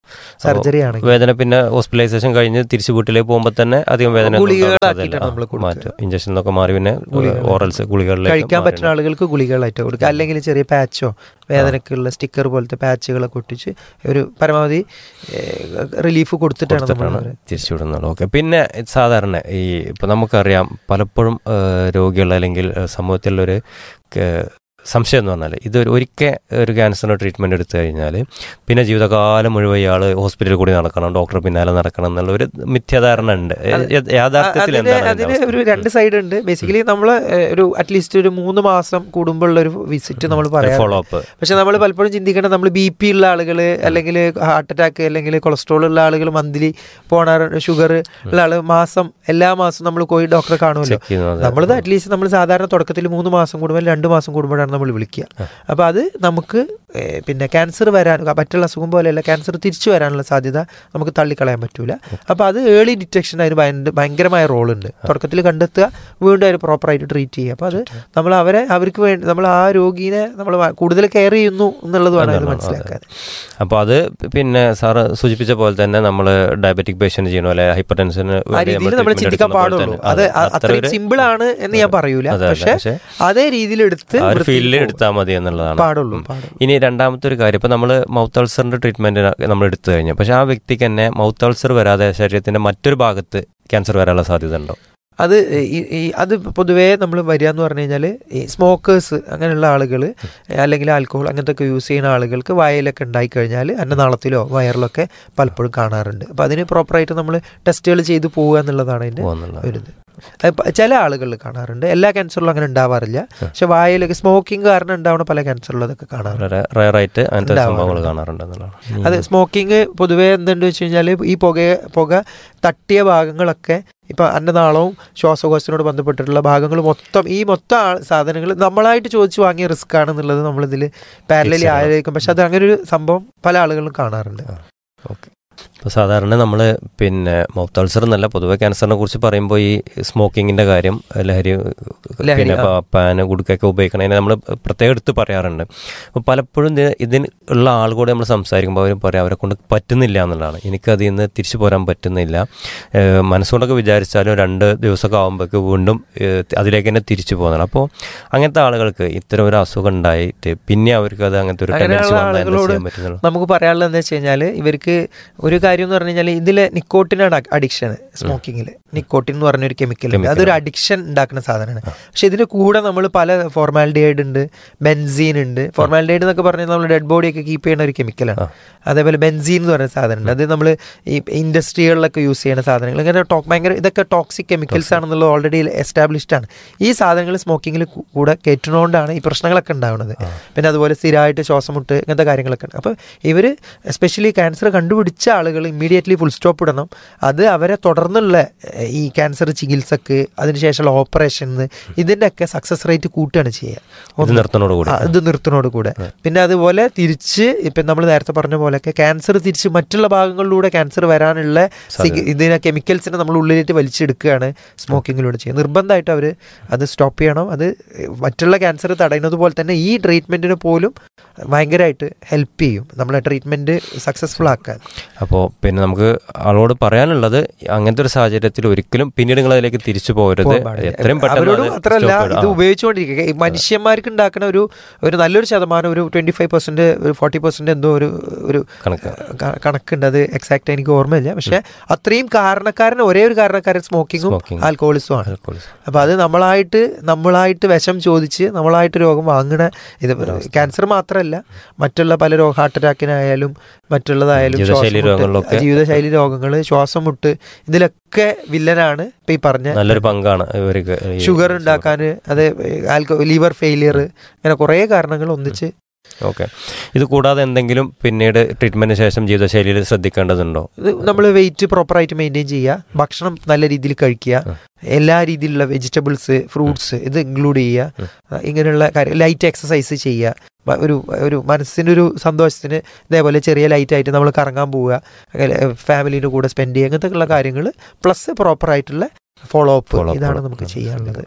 സർജറി ആണെങ്കിൽ വേദന പിന്നെ ഹോസ്പിറ്റലൈസേഷൻ കഴിഞ്ഞ് തിരിച്ച് വീട്ടിലേക്ക് പോകുമ്പോൾ തന്നെ അധികം വേദന ഒന്നും ഗുളികകളാക്കിയിട്ടാണ് ഉണ്ടാവില്ല. നമ്മള് ആ, കൊടുക്കുക. മാറ്റും ഇഞ്ചക്ഷൻ എന്നൊക്കെ മാറി പിന്നെ ഗുളികകൾ. ഓറൽസ് ഗുളികളിലേക്ക് കഴിക്കാൻ മാറി. പറ്റുന്ന ആളുകൾക്ക് ഗുളികകളായിട്ട് കൊടുക്കുക അല്ലെങ്കിൽ ചെറിയ പാച്ചോ വേദനക്കുള്ള സ്റ്റിക്കർ പോലത്തെ പാച്ചുകളൊക്കെ ഒട്ടിച്ച് ഒരു പരമാവധി റിലീഫ് കൊടുത്തിട്ടാണ് നമ്മൾ കൊടുത്തിട്ടാണ് തിരിച്ചുവിടുന്നത് ഓക്കെ പിന്നെ സാധാരണ ഈ ഇപ്പം നമുക്കറിയാം പലപ്പോഴും ആ, രോഗികൾ അല്ലെങ്കിൽ ആ, സമൂഹത്തിലുള്ളൊരു ക- സംശയം എന്ന് പറഞ്ഞാൽ ഇത് ഒരു ഒരിക്കൽ ഒരു ക്യാൻസറിൻ്റെ ട്രീറ്റ്മെൻറ്റ് എടുത്തു കഴിഞ്ഞാൽ പിന്നെ ജീവിതകാലം മുഴുവൻ ഇയാൾ ഹോസ്പിറ്റലിൽ കൂടി നടക്കണം ഡോക്ടർ പിന്നാലെ നടക്കണം എന്നുള്ള ഒരു മിഥ്യാധാരണ ഉണ്ട് യ- യാഥാർത്ഥ്യത്തിൽ അതിന് എന്താണ് അതിന് അതിന്റെ ഒരു അവസ്ഥ? രണ്ട് സൈഡ് ഉണ്ട് ബേസിക്കലി നമ്മൾ ഒരു അറ്റ്ലീസ്റ്റ് ഒരു മൂന്ന് മാസം കൂടുമ്പോഴുള്ള ഒരു വിസിറ്റ് നമ്മൾ ഒരു പറയാം ഫോളോ അപ്പ് പക്ഷെ നമ്മൾ പലപ്പോഴും ചിന്തിക്കണം നമ്മൾ ബി പി ഉള്ള ആളുകൾ അല്ലെങ്കിൽ ഹാർട്ട് അറ്റാക്ക് അല്ലെങ്കിൽ കൊളസ്ട്രോൾ ഉള്ള ആളുകൾ മന്ത്ലി പോണ ഷുഗർ ഉള്ള ആള് മാസം എല്ലാ മാസവും നമ്മൾ പോയി ഡോക്ടറെ കാണുമല്ലോ ചെക്ക് ചെയ്യുന്നത് നമ്മളത് അറ്റ്ലീസ്റ്റ് നമ്മൾ സാധാരണ തുടക്കത്തിൽ മൂന്ന് മാസം കൂടുമ്പോൾ രണ്ട് മാസം കൂടുമ്പോഴാണ് നമ്മൾ വിളിക്കുക അപ്പോൾ അത് നമുക്ക് ഏഹ്, പിന്നെ ക്യാൻസർ വരാൻ മറ്റുള്ള അസുഖം പോലെയല്ല ക്യാൻസർ തിരിച്ചു വരാനുള്ള സാധ്യത നമുക്ക് തള്ളിക്കളയാൻ പറ്റൂല അപ്പോൾ അത് ഏർലി ഡിറ്റക്ഷൻ അതിന് ഭയങ്കര ഭയങ്കരമായ റോളുണ്ട് തുടക്കത്തിൽ കണ്ടെത്തുക വീണ്ടും അതിന് പ്രോപ്പറായിട്ട് ട്രീറ്റ് ചെയ്യുക അപ്പോൾ അത് നമ്മൾ അവരെ അവർക്ക് വേണ്ടി നമ്മൾ ആ രോഗീനെ നമ്മൾ കൂടുതൽ കെയർ ചെയ്യുന്നു എന്നുള്ളതുമാണ് അത് മനസ്സിലാക്കാൻ അപ്പോൾ അത് പിന്നെ സാറ് സൂചിപ്പിച്ച പോലെ തന്നെ നമ്മൾ ഡയബറ്റിക് പേഷ്യന്റ് ചെയ്യണ പോലെ ഹൈപ്പർ ടെൻഷന് ആ രീതിയിൽ നമ്മൾ ചിന്തിക്കാൻ പാടുള്ളൂ അത് അ- അത്രയും സിമ്പിൾ ആണ് എന്ന് ഞാൻ പറയൂല അതെ, അതെ. പക്ഷെ പക്ഷേ അതേ രീതിയിൽ എടുത്ത് ആ ഒരു വൃത്തിയിൽ ഫീൽഡിൽ പോകും. എടുത്താൽ മതി എന്നുള്ളതാണ് പാടുള്ളൂ ഉം. പാടുള്ളൂ ഇനി രണ്ടാമത്തെ ഒരു കാര്യം ഇപ്പം നമ്മൾ മൗത്ത് അൾസറിന്റെ ട്രീറ്റ്മെന്റ് നമ്മൾ എടുത്തു കഴിഞ്ഞു പക്ഷെ ആ വ്യക്തിക്ക് തന്നെ മൗത്ത് അൾസർ വരാതെ ശരീരത്തിന്റെ മറ്റൊരു ഭാഗത്ത് ക്യാൻസർ വരാനുള്ള സാധ്യത ഉണ്ടോ അത് ഈ- ഈ അത് പൊതുവേ നമ്മൾ വരിക എന്ന് പറഞ്ഞു കഴിഞ്ഞാൽ ഈ സ്മോക്കേഴ്സ് അങ്ങനെയുള്ള ആളുകൾ അല്ലെങ്കിൽ ആൽക്കഹോൾ അങ്ങനത്തെ ഒക്കെ യൂസ് ചെയ്യുന്ന ആളുകൾക്ക് വായലൊക്കെ ഉണ്ടായി കഴിഞ്ഞാൽ അന്നനാളത്തിലോ വയറിലൊക്കെ പലപ്പോഴും കാണാറുണ്ട് അപ്പോൾ അതിന് പ്രോപ്പറായിട്ട് നമ്മൾ ടെസ്റ്റുകൾ ചെയ്ത് പോവുക എന്നുള്ളതാണ് അതിൻ്റെ പോകുന്നുള്ള ഒരു ഇത് അത് പ- ചില ആളുകളിൽ കാണാറുണ്ട് എല്ലാ ക്യാൻസറിലും അങ്ങനെ ഉണ്ടാവാറില്ല പക്ഷെ വായലൊക്കെ സ്മോക്കിംഗ് കാരണം ഉണ്ടാവുന്ന പല ക്യാൻസറിലും അതൊക്കെ കാണാറുണ്ട് വളരെ റയർ ആയിട്ട് അങ്ങനത്തെ ഉണ്ടാവാറുണ്ട്. സംഭവങ്ങൾ കാണാറുണ്ട് എന്നുള്ളതാണ് അത് സ്മോക്കിംഗ് പൊതുവേ എന്തുണ്ട് വെച്ച് കഴിഞ്ഞാൽ ഈ പുക പുക തട്ടിയ ഭാഗങ്ങളൊക്കെ ഇപ്പൊ അന്നനാളവും ശ്വാസകോശത്തിനോട് ബന്ധപ്പെട്ടിട്ടുള്ള ഭാഗങ്ങൾ മൊത്തം ഈ മൊത്തം ആ- സാധനങ്ങൾ നമ്മളായിട്ട് ചോദിച്ചു വാങ്ങിയ റിസ്ക് ആണെന്നുള്ളത് നമ്മളിതിൽ പാരലലി Fix ചെയ്യണം. ആയിരിക്കും പക്ഷെ അത് അങ്ങനെ ഒരു സംഭവം പല ആളുകളും കാണാറുണ്ട് ഓക്കെ ഇപ്പോൾ സാധാരണ നമ്മൾ പിന്നെ മൗത്ത് അൾസർ എന്നല്ല പൊതുവെ ക്യാൻസറിനെ കുറിച്ച് പറയുമ്പോൾ ഈ സ്മോക്കിങ്ങിൻ്റെ കാര്യം ലഹരി ലഹരി, പിന്നെ ആ. പ- പാന് ഗുഡ്ക്കൊക്കെ ഉപയോഗിക്കണതിനെ നമ്മൾ പ്രത്യേകം എടുത്ത് പറയാറുണ്ട് അപ്പോൾ പലപ്പോഴും ഇതിന് ഇതിന് ഉള്ള ആൾ കൂടെ നമ്മൾ സംസാരിക്കുമ്പോൾ അവർ പറയും അവരെ കൊണ്ട് പറ്റുന്നില്ല എന്നുള്ളതാണ് എനിക്കതിൽ നിന്ന് തിരിച്ചു പോരാൻ പറ്റുന്നില്ല ഏഹ് മനസ്സുകൊണ്ടൊക്കെ വിചാരിച്ചാലും രണ്ട് ദിവസമൊക്കെ ആകുമ്പോഴേക്ക് വീണ്ടും ഏഹ് അതിലേക്ക് തന്നെ തിരിച്ചു പോകുന്നതാണ് അപ്പോൾ അങ്ങനത്തെ ആളുകൾക്ക് ഇത്തരം ഒരു അസുഖം ഉണ്ടായിട്ട് പിന്നെ അവർക്ക് അത് അങ്ങനത്തെ ഒരു ടെൻഡൻസി അങ്ങനെയുള്ള വന്നാൽ എന്താ ആളുകളോട് ചെയ്യാൻ പറ്റുന്നുള്ളൂ നമുക്ക് പറയാനുള്ളത് എന്താ വെച്ച് കഴിഞ്ഞാൽ ഇവർക്ക് ഒരു കാര്യം എന്ന് പറഞ്ഞു കഴിഞ്ഞാൽ ഇതിലെ നിക്കോട്ടിനാണ് അഡിക്ഷൻ സ്മോക്കിങ്ങിൽ നിക്കോട്ടിൻ എന്ന് പറഞ്ഞൊരു കെമിക്കൽ ഉണ്ട് Chemical അതൊരു അഡിക്ഷൻ ഉണ്ടാക്കുന്ന സാധനമാണ് പക്ഷെ ഇതിന്റെ കൂടെ നമ്മൾ പല ഫോർമാലിഡൈഡ് ഉണ്ട് ബെൻസീൻ ഉണ്ട് ഫോർമാലിഡൈഡ് എന്നൊക്കെ പറഞ്ഞാൽ നമ്മൾ ഡെഡ് ബോഡി ഒക്കെ കീപ്പ് ചെയ്യുന്ന ഒരു കെമിക്കലാണ് അതേപോലെ ബെൻസീൻ എന്ന് പറയുന്ന സാധനമുണ്ട് അത് നമ്മൾ ഈ ഇൻഡസ്ട്രികളിലൊക്കെ യൂസ് ചെയ്യുന്ന സാധനങ്ങൾ ഇങ്ങനെ ടോ ഭയങ്കര ഇതൊക്കെ ടോക്സിക് കെമിക്കൽസ് ആണെന്നുള്ളത് ഓൾറെഡി എസ്റ്റാബ്ലിഷ്ഡ് ആണ് ഈ സാധനങ്ങൾ സ്മോക്കിങ്ങിൽ കൂടെ കയറ്റുന്നതുകൊണ്ടാണ് ഈ പ്രശ്നങ്ങളൊക്കെ ഉണ്ടാവുന്നത് പിന്നെ അതുപോലെ സ്ഥിരമായിട്ട് ശ്വാസം മുട്ട് ഇങ്ങനത്തെ കാര്യങ്ങളൊക്കെ ഉണ്ട് അപ്പോൾ ഇവർ എസ്പെഷ്യലി ക്യാൻസർ കണ്ടുപിടിച്ച ആളുകൾ ഇമ്മീഡിയറ്റ്ലി ഫുൾ സ്റ്റോപ്പ് ഇടണം അത് അവരെ തുടർന്നുള്ള ഏഹ്, ഈ ക്യാൻസർ ചികിത്സക്ക് അതിനുശേഷമുള്ള ഓപ്പറേഷന് ഇതിൻ്റെ ഒക്കെ സക്സസ് റേറ്റ് കൂട്ടുകയാണ് ചെയ്യുക ഇത് ഒന്ന് നിർത്തനോട് കൂടി ആ, ഇത് നിർത്തനോട് കൂടെ പിന്നെ അതുപോലെ തിരിച്ച് ഇപ്പം നമ്മൾ നേരത്തെ പറഞ്ഞ പോലെയൊക്കെ ക്യാൻസർ തിരിച്ച് മറ്റുള്ള ഭാഗങ്ങളിലൂടെ ക്യാൻസർ വരാനുള്ള സിഗ- ഇതിനെ കെമിക്കൽസിനെ നമ്മൾ ഉള്ളിലേക്ക് വലിച്ചെടുക്കുകയാണ് സ്മോക്കിങ്ങിലൂടെ ചെയ്യുന്നത് നിർബന്ധമായിട്ട് അവർ അത് സ്റ്റോപ്പ് ചെയ്യണം അത് മറ്റുള്ള ക്യാൻസർ തടയുന്നത് പോലെ തന്നെ ഈ ട്രീറ്റ്മെൻറ്റിന് പോലും ഭയങ്കരമായിട്ട് ഹെൽപ്പ് ചെയ്യും നമ്മളെ ട്രീറ്റ്മെൻറ്റ് സക്സസ്ഫുൾ ആക്കാൻ അപ്പോൾ പിന്നെ നമുക്ക് ആളോട് പറയാനുള്ളത് അങ്ങനത്തെ ഒരു സാഹചര്യത്തിൽ ഒരിക്കലും പിന്നീട് നിങ്ങൾ അതിലേക്ക് തിരിച്ചു പോകരുത് പോകാൻ പാടില്ല. എത്രയും പെട്ടെന്ന് അവരോട് അത് മാത്രമല്ല stop ചെയ്യണം. ഇത് ആ. ഉപയോഗിച്ചുകൊണ്ടിരിക്കുക ഈ മനുഷ്യന്മാർക്ക് ഉണ്ടാക്കുന്ന ഒരു ഒരു നല്ലൊരു ശതമാനം ഒരു ട്വന്റി ഫൈവ് പെർസെന്റ് ഒരു ഫോർട്ടി പെർസെന്റ് എന്തോ ഒരു ഒരു കണക്ക് ക- കണക്കുണ്ട് അത് എക്സാക്ട് എനിക്ക് ഓർമ്മയില്ല പക്ഷെ അത്രയും കാരണക്കാരൻ ഒരേ ഒരു കാരണക്കാരൻ സ്മോക്കിങ്ങും Smoking. ആൽക്കഹോളിസും ആണ് Alcoholism. അപ്പൊ അത് നമ്മളായിട്ട് നമ്മളായിട്ട് വിഷം ചോദിച്ച് നമ്മളായിട്ട് രോഗം വാങ്ങണ ഇത് ക്യാൻസർ മാത്രമല്ല മറ്റുള്ള പല രോഗ ഹാർട്ട് അറ്റാക്കിനായാലും മറ്റുള്ളതായാലും ജീവിതശൈലി ശ്വാസം മുട്ട്, രോഗങ്ങളിലൊക്കെ. ജീവിതശൈലി രോഗങ്ങൾ ശ്വാസം മുട്ട് ഇതിലൊക്കെ വില്ലനാണ് ഇപ്പൊ ഈ പറഞ്ഞ നല്ലൊരു പങ്കാണ് ഇവർക്ക് ഈ ഷുഗർ ഉണ്ടാക്കാൻ അത് ആൽക്കോ ലിവർ ഫെയിലിയർ അങ്ങനെ കുറേ കാരണങ്ങൾ ഒന്നിച്ച് ഓക്കെ ഇത് കൂടാതെ എന്തെങ്കിലും പിന്നീട് ട്രീറ്റ്മെന്റിന് ശേഷം ജീവിതശൈലിയിൽ ശ്രദ്ധിക്കേണ്ടതുണ്ടോ ഇത് നമ്മൾ വെയിറ്റ് പ്രോപ്പറായിട്ട് മെയിൻറ്റെയിൻ ചെയ്യുക ഭക്ഷണം നല്ല രീതിയിൽ കഴിക്കുക എല്ലാ രീതിയിലുള്ള വെജിറ്റബിൾസ് ഫ്രൂട്ട്സ് ഇത് ഇൻക്ലൂഡ് ചെയ്യുക ഇങ്ങനെയുള്ള കാര്യം ലൈറ്റ് എക്സസൈസ് ചെയ്യുക വ- ഒരു ഒരു മനസ്സിനൊരു സന്തോഷത്തിന് ഇതേപോലെ ചെറിയ ലൈറ്റ് ആയിട്ട് നമ്മൾ കറങ്ങാൻ പോവുക ഫാമിലിൻ്റെ കൂടെ സ്പെൻഡ് ചെയ്യുക അങ്ങനത്തെ ഉള്ള കാര്യങ്ങൾ പ്ലസ് പ്രോപ്പറായിട്ടുള്ള ഫോളോ അപ്പ് Follow up. ഇതാണ് നമുക്ക് ചെയ്യാനുള്ളത്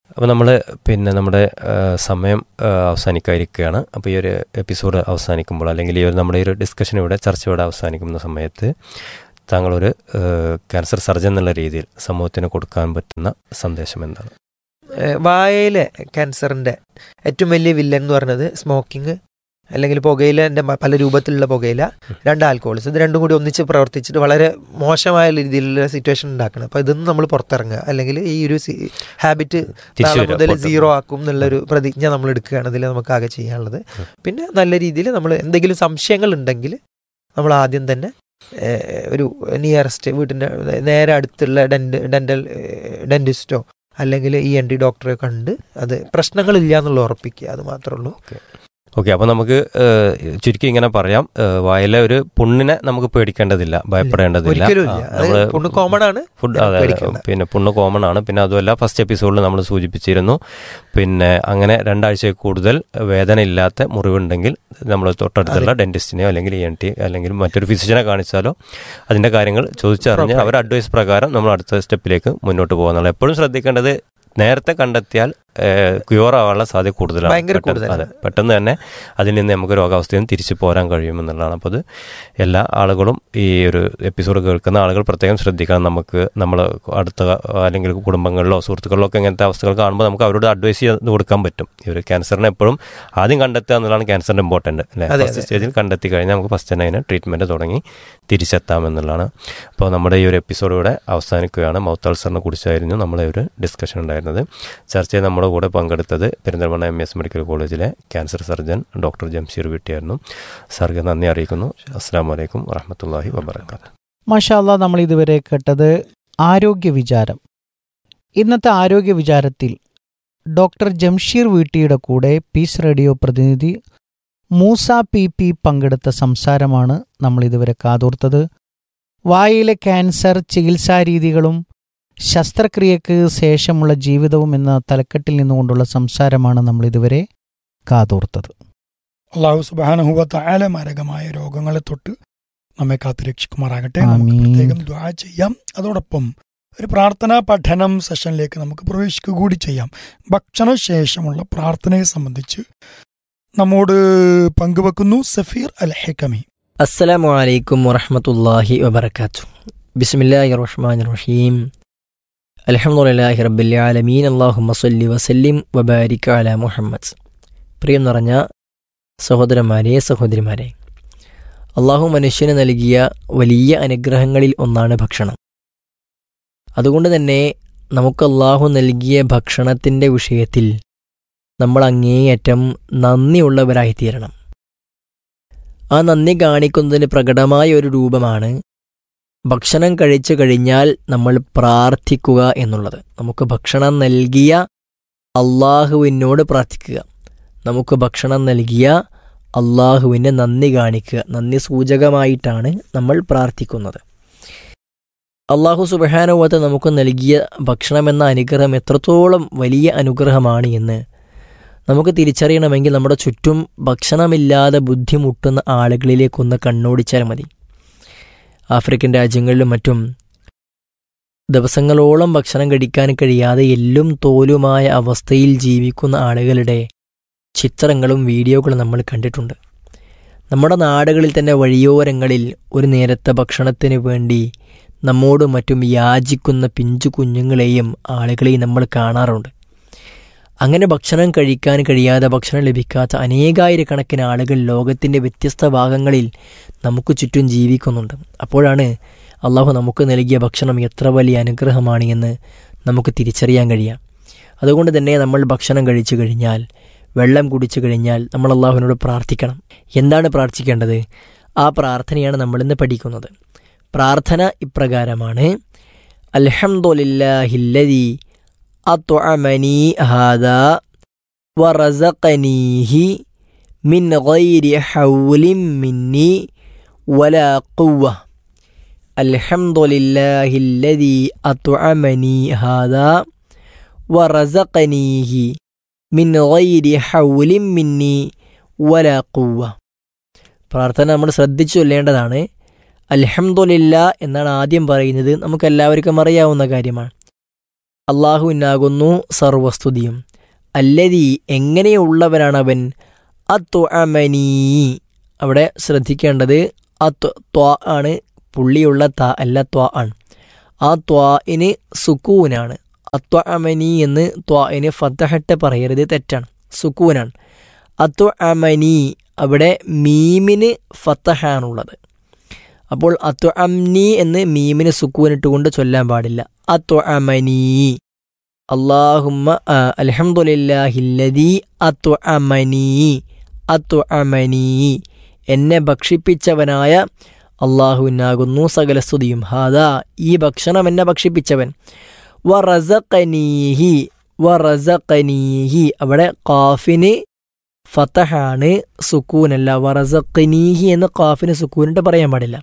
അപ്പോൾ നമ്മൾ പിന്നെ നമ്മുടെ ആ, സമയം ആ, അവസാനിക്കാതിരിക്കുകയാണ് അപ്പോൾ ഈ ഒരു എപ്പിസോഡ് അവസാനിക്കുമ്പോൾ അല്ലെങ്കിൽ ഈ ഒരു നമ്മുടെ ഈ ഒരു ഡിസ്കഷൻ ഇവിടെ ചർച്ച ഇവിടെ അവസാനിക്കുന്ന സമയത്ത് താങ്കളൊരു ആ, ക്യാൻസർ സർജൻ എന്നുള്ള രീതിയിൽ സമൂഹത്തിന് കൊടുക്കാൻ പറ്റുന്ന സന്ദേശം എന്താണ് ഏഹ് വായയിലെ ക്യാൻസറിൻ്റെ ഏറ്റവും വലിയ വില്ലൻ എന്ന് പറയുന്നത് സ്മോക്കിംഗ് അല്ലെങ്കിൽ പുകയിലൻ്റെ പല രൂപത്തിലുള്ള പുകയില രണ്ട് ആൽക്കഹോൾസ് ഇത് രണ്ടും കൂടി ഒന്നിച്ച് പ്രവർത്തിച്ചിട്ട് വളരെ മോശമായ രീതിയിലുള്ള സിറ്റുവേഷൻ ഉണ്ടാക്കണം അപ്പോൾ ഇതൊന്നും നമ്മൾ പുറത്തിറങ്ങുക അല്ലെങ്കിൽ ഈ ഒരു ഹാബിറ്റ് തിരിച്ചു നാളെ വരിക, മുതൽ പുറത്ത് സീറോ ആക്കും എന്നുള്ളൊരു പ്രതിജ്ഞ നമ്മൾ എടുക്കുകയാണ് ഇതിൽ നമുക്ക് ആകെ ചെയ്യാനുള്ളത് പിന്നെ നല്ല രീതിയിൽ നമ്മൾ എന്തെങ്കിലും സംശയങ്ങൾ ഉണ്ടെങ്കിൽ നമ്മൾ ആദ്യം തന്നെ ഏഹ്, ഒരു നിയറസ്റ്റ് വീട്ടിൻ്റെ നേരെ അടുത്തുള്ള ഡെന്റ് ഡെൻ്റൽ ഡെൻറ്റിസ്റ്റോ അല്ലെങ്കിൽ ഇ എൻ ഡി ഡോക്ടറെ കണ്ട് അത് പ്രശ്നങ്ങളില്ല എന്നുള്ള ഉറപ്പിക്കുക അത് മാത്രമേ ഉള്ളൂ ഓക്കെ അപ്പോൾ നമുക്ക് ഏഹ്, ചുരുക്കി ഇങ്ങനെ പറയാം ഏഹ്, വായിലെ ഒരു പുണ്ണിനെ നമുക്ക് പേടിക്കേണ്ടതില്ല ഭയപ്പെടേണ്ടതില്ല ഒരിക്കലും ആ, ഇല്ല അത് നമ്മള് പുണ്ണ് കോമൺ ആണ് ഫുഡ് അതെ പേടിക്കണ്ട. പിന്നെ പുണ്ണ് കോമൺ ആണ് പിന്നെ അതുമല്ല ഫസ്റ്റ് എപ്പിസോഡിൽ നമ്മൾ സൂചിപ്പിച്ചിരുന്നു പിന്നെ അങ്ങനെ രണ്ടാഴ്ചയിൽ കൂടുതൽ വേദന ഇല്ലാത്ത മുറിവുണ്ടെങ്കിൽ നമ്മൾ തൊട്ടടുത്തുള്ള ഡെന്റിസ്റ്റിനെയോ അല്ലെങ്കിൽ ഇ എൻ ടി അല്ലെങ്കിൽ മറ്റൊരു ഫിസിഷ്യനെ കാണിച്ചാലോ അതിൻ്റെ കാര്യങ്ങൾ ചോദിച്ചറിഞ്ഞ് Proper. അവരുടെ അഡ്വൈസ് പ്രകാരം നമ്മൾ അടുത്ത സ്റ്റെപ്പിലേക്ക് മുന്നോട്ട് പോകുന്നുള്ളൂ എപ്പോഴും ശ്രദ്ധിക്കേണ്ടത് നേരത്തെ കണ്ടെത്തിയാൽ ക്യൂർ ആവാനുള്ള സാധ്യത കൂടുതലാണ് ഭയങ്കര പെട്ടെന്ന്- കൂടുതലാണ്. അതെ പെട്ടെന്ന് തന്നെ അതിൽ നിന്ന് നമുക്ക് രോഗാവസ്ഥയിൽ നിന്ന് തിരിച്ചു പോരാൻ കഴിയുമെന്നുള്ളതാണ് അപ്പോൾ അത് എല്ലാ ആളുകളും ഈ ഒരു എപ്പിസോഡ് കേൾക്കുന്ന ആളുകൾ പ്രത്യേകം ശ്രദ്ധിക്കണം നമുക്ക് നമ്മൾ അടുത്ത അല്ലെങ്കിൽ കുടുംബങ്ങളിലോ സുഹൃത്തുക്കളിലോ ഒക്കെ ഇങ്ങനത്തെ അവസ്ഥകൾ കാണുമ്പോൾ നമുക്ക് അവരോട് അഡ്വൈസ് ചെയ്ത് കൊടുക്കാൻ പറ്റും ഈ ഒരു ക്യാൻസറിനെ എപ്പോഴും ആദ്യം കണ്ടെത്തുക എന്നുള്ളതാണ് ക്യാൻസറിൻ്റെ ഇമ്പോർട്ടൻറ്റ് അല്ലേ അതെ, ഫസ്റ്റ് അതെ. സ്റ്റേജിൽ കണ്ടെത്തി കഴിഞ്ഞാൽ നമുക്ക് ഫസ്റ്റ് തന്നെ അതിന് ട്രീറ്റ്മെൻറ്റ് തുടങ്ങി തിരിച്ചെത്താമെന്നുള്ളതാണ് അപ്പോൾ നമ്മുടെ ഈ ഒരു എപ്പിസോഡ് ഇവിടെ അവസാനിക്കുകയാണ് മൗത്ത് അൾസറിനെ കുറിച്ചായിരുന്നു നമ്മുടെ ഒരു ഡിസ്കഷൻ ഉണ്ടായിരുന്നത് ചർച്ചയിൽ നമ്മുടെ കൂടെ പങ്കെടുത്തത് Perinthalmanna M S medical college cancer surgeon doctor Jamsheer വീട്ടിയായിരുന്നു സാർക്ക് നന്ദി അറിയിക്കുന്നു അസ്സാം വലൈക്കും വറഹമത്തല്ലാഹി വബർക്കാത്ത് മാഷാല്ല നമ്മൾ ഇതുവരെ കേട്ടത് ആരോഗ്യ വിചാരം ഇന്നത്തെ ആരോഗ്യ വിചാരത്തിൽ ഡോക്ടർ ജംഷീർ വീട്ടിയുടെ കൂടെ പീസ് റേഡിയോ പ്രതിനിധി മൂസ പി പി പങ്കെടുത്ത സംസാരമാണ് നമ്മൾ ഇതുവരെ കാതോർത്തത് വായിലെ ക്യാൻസർ ചികിത്സാരീതികളും ശസ്ത്രക്രിയക്ക് ശേഷമുള്ള ജീവിതവും എന്ന തലക്കെട്ടിൽ നിന്നുകൊണ്ടുള്ള സംസാരമാണ് നമ്മൾ ഇതുവരെ കാതോർത്തത് അള്ളാഹു സുബാനഹുവത്ത ആല മാരകമായ രോഗങ്ങളെ തൊട്ട് നമ്മെ കാത്തു രക്ഷിക്കുമാറാകട്ടെ നമുക്ക് ആമീൻ. പ്രത്യേകം ദ്വാ ചെയ്യാം അതോടൊപ്പം ഒരു പ്രാർത്ഥനാ പഠനം സെഷനിലേക്ക് നമുക്ക് പ്രവേശിക്കുക കൂടി ചെയ്യാം ഭക്ഷണശേഷമുള്ള പ്രാർത്ഥനയെ സംബന്ധിച്ച് നമ്മോട് പങ്കുവെക്കുന്നു സഫീർ അൽ ഹെക്കമി അസ്സലാമു അലൈക്കും വറഹ്മത്തുള്ളാഹി വബറകാത്തു ബിസ്മില്ലാഹിർ റഹ്മാനിർ റഹീം അൽഹംദുലില്ലാഹി റബ്ബിൽ ആലമീൻ അല്ലാഹുമ്മ സ്വല്ലി വസല്ലിം വബാരിക് അലാ മുഹമ്മദ് പ്രിയം നിറഞ്ഞ സഹോദരന്മാരെ സഹോദരിമാരെ അള്ളാഹു മനുഷ്യന് നൽകിയ വലിയ അനുഗ്രഹങ്ങളിൽ ഒന്നാണ് ഭക്ഷണം അതുകൊണ്ട് തന്നെ നമുക്ക് അള്ളാഹു നൽകിയ ഭക്ഷണത്തിൻ്റെ വിഷയത്തിൽ നമ്മൾ അങ്ങേയറ്റം നന്ദിയുള്ളവരായിത്തീരണം ആ നന്ദി കാണിക്കുന്നതിന് പ്രകടമായ ഒരു രൂപമാണ് ഭക്ഷണം കഴിച്ചു കഴിഞ്ഞാൽ നമ്മൾ പ്രാർത്ഥിക്കുക എന്നുള്ളത് നമുക്ക് ഭക്ഷണം നൽകിയ അള്ളാഹുവിനോട് പ്രാർത്ഥിക്കുക നമുക്ക് ഭക്ഷണം നൽകിയ അള്ളാഹുവിന് നന്ദി കാണിക്കുക നന്ദി സൂചകമായിട്ടാണ് നമ്മൾ പ്രാർത്ഥിക്കുന്നത് അള്ളാഹു സുബഹാനുവത്ത് നമുക്ക് നൽകിയ ഭക്ഷണമെന്ന അനുഗ്രഹം എത്രത്തോളം വലിയ അനുഗ്രഹമാണ് എന്ന് നമുക്ക് തിരിച്ചറിയണമെങ്കിൽ നമ്മുടെ ചുറ്റും ഭക്ഷണമില്ലാതെ ബുദ്ധിമുട്ടുന്ന ആളുകളിലേക്കൊന്ന് കണ്ണോടിച്ചാൽ മതി ആഫ്രിക്കൻ രാജ്യങ്ങളിലും മറ്റും ദിവസങ്ങളോളം ഭക്ഷണം കഴിക്കാൻ കഴിയാതെ എല്ലും തോലുമായ അവസ്ഥയിൽ ജീവിക്കുന്ന ആളുകളുടെ ചിത്രങ്ങളും വീഡിയോകളും നമ്മൾ കണ്ടിട്ടുണ്ട് നമ്മുടെ നാടുകളിൽ തന്നെ വഴിയോരങ്ങളിൽ ഒരു നേരത്തെ ഭക്ഷണത്തിന് വേണ്ടി നമ്മോടും മറ്റും യാചിക്കുന്ന പിഞ്ചു കുഞ്ഞുങ്ങളെയും ആളുകളെയും നമ്മൾ കാണാറുണ്ട് അങ്ങനെ ഭക്ഷണം കഴിക്കാൻ കഴിയാതെ ഭക്ഷണം ലഭിക്കാത്ത അനേകായിരക്കണക്കിന് ആളുകൾ ലോകത്തിൻ്റെ വ്യത്യസ്ത ഭാഗങ്ങളിൽ നമുക്ക് ചുറ്റും ജീവിക്കുന്നുണ്ട് അപ്പോഴാണ് അള്ളാഹു നമുക്ക് നൽകിയ ഭക്ഷണം എത്ര വലിയ അനുഗ്രഹമാണ് എന്ന് നമുക്ക് തിരിച്ചറിയാൻ കഴിയാം അതുകൊണ്ട് തന്നെ നമ്മൾ ഭക്ഷണം കഴിച്ചു കഴിഞ്ഞാൽ വെള്ളം കുടിച്ചു കഴിഞ്ഞാൽ നമ്മൾ അള്ളാഹുവിനോട് പ്രാർത്ഥിക്കണം എന്താണ് പ്രാർത്ഥിക്കേണ്ടത് ആ പ്രാർത്ഥനയാണ് നമ്മളിന്ന് പഠിക്കുന്നത് പ്രാർത്ഥന ഇപ്രകാരമാണ് അൽഹംദുലില്ലാഹില്ലദി അത്അമനി ഹാദാ വറസഖനീഹി മിൻ ഗൈരി ഹൗലിൻ മിന്നി വലാ ഖുവ്വ അൽഹംദുലില്ലാഹില്ലദി അത്അമനി ഹാദാ വറസഖനീഹി മിൻ ഗൈരി ഹൗലിൻ മിന്നി വലാ ഖുവ്വ പ്രാർത്ഥന നമ്മൾ ശ്രദ്ധിച്ചു ചൊല്ലേണ്ടതാണ് അൽഹംദുലില്ല എന്നാണ് ആദ്യം പറയുന്നത് നമുക്കെല്ലാവർക്കും അറിയാവുന്ന കാര്യമാണ് അള്ളാഹുവിനാകുന്നു സർവസ്തുതിയും അല്ലതി എങ്ങനെയുള്ളവനാണവൻ അത്തു അമനീ അവിടെ ശ്രദ്ധിക്കേണ്ടത് അത്വ ത്വ ആണ് പുള്ളിയുള്ള ത അല്ല ത്വ ആണ് ആ ത്വാഇന് സുക്കൂനാണ് അത്വ അമനി എന്ന് ത്വാഇന് ഫത്തഹട്ട് പറയരുത് തെറ്റാണ് സുക്കൂനാണ് അത്വ അമനി അവിടെ മീമിന് ഫത്തഹാണുള്ളത് അപ്പോൾ അത്വ അംനി എന്ന് മീമിന് സുക്കൂനിട്ടുകൊണ്ട് ചൊല്ലാൻ പാടില്ല അത്വ അമനി അള്ളാഹുമ്മ അലഹമുല്ലാഹില്ലതി അത്വ അമനി അത്വ അമനി എന്നെ ഭക്ഷിപ്പിച്ചവനായ അള്ളാഹുവിനാകുന്നു സകല സ്തുതിയും ഹാദാ ഈ ഭക്ഷണം എന്നെ ഭക്ഷിപ്പിച്ചവൻ വ റസഖനീഹി വ റസഖനീഹി അവിടെ കാഫിന് ഫതഹാണ് സുക്കൂനല്ല വറസഖനീഹി എന്ന് കാഫിന് സുക്കൂനിട്ട് പറയാൻ പാടില്ല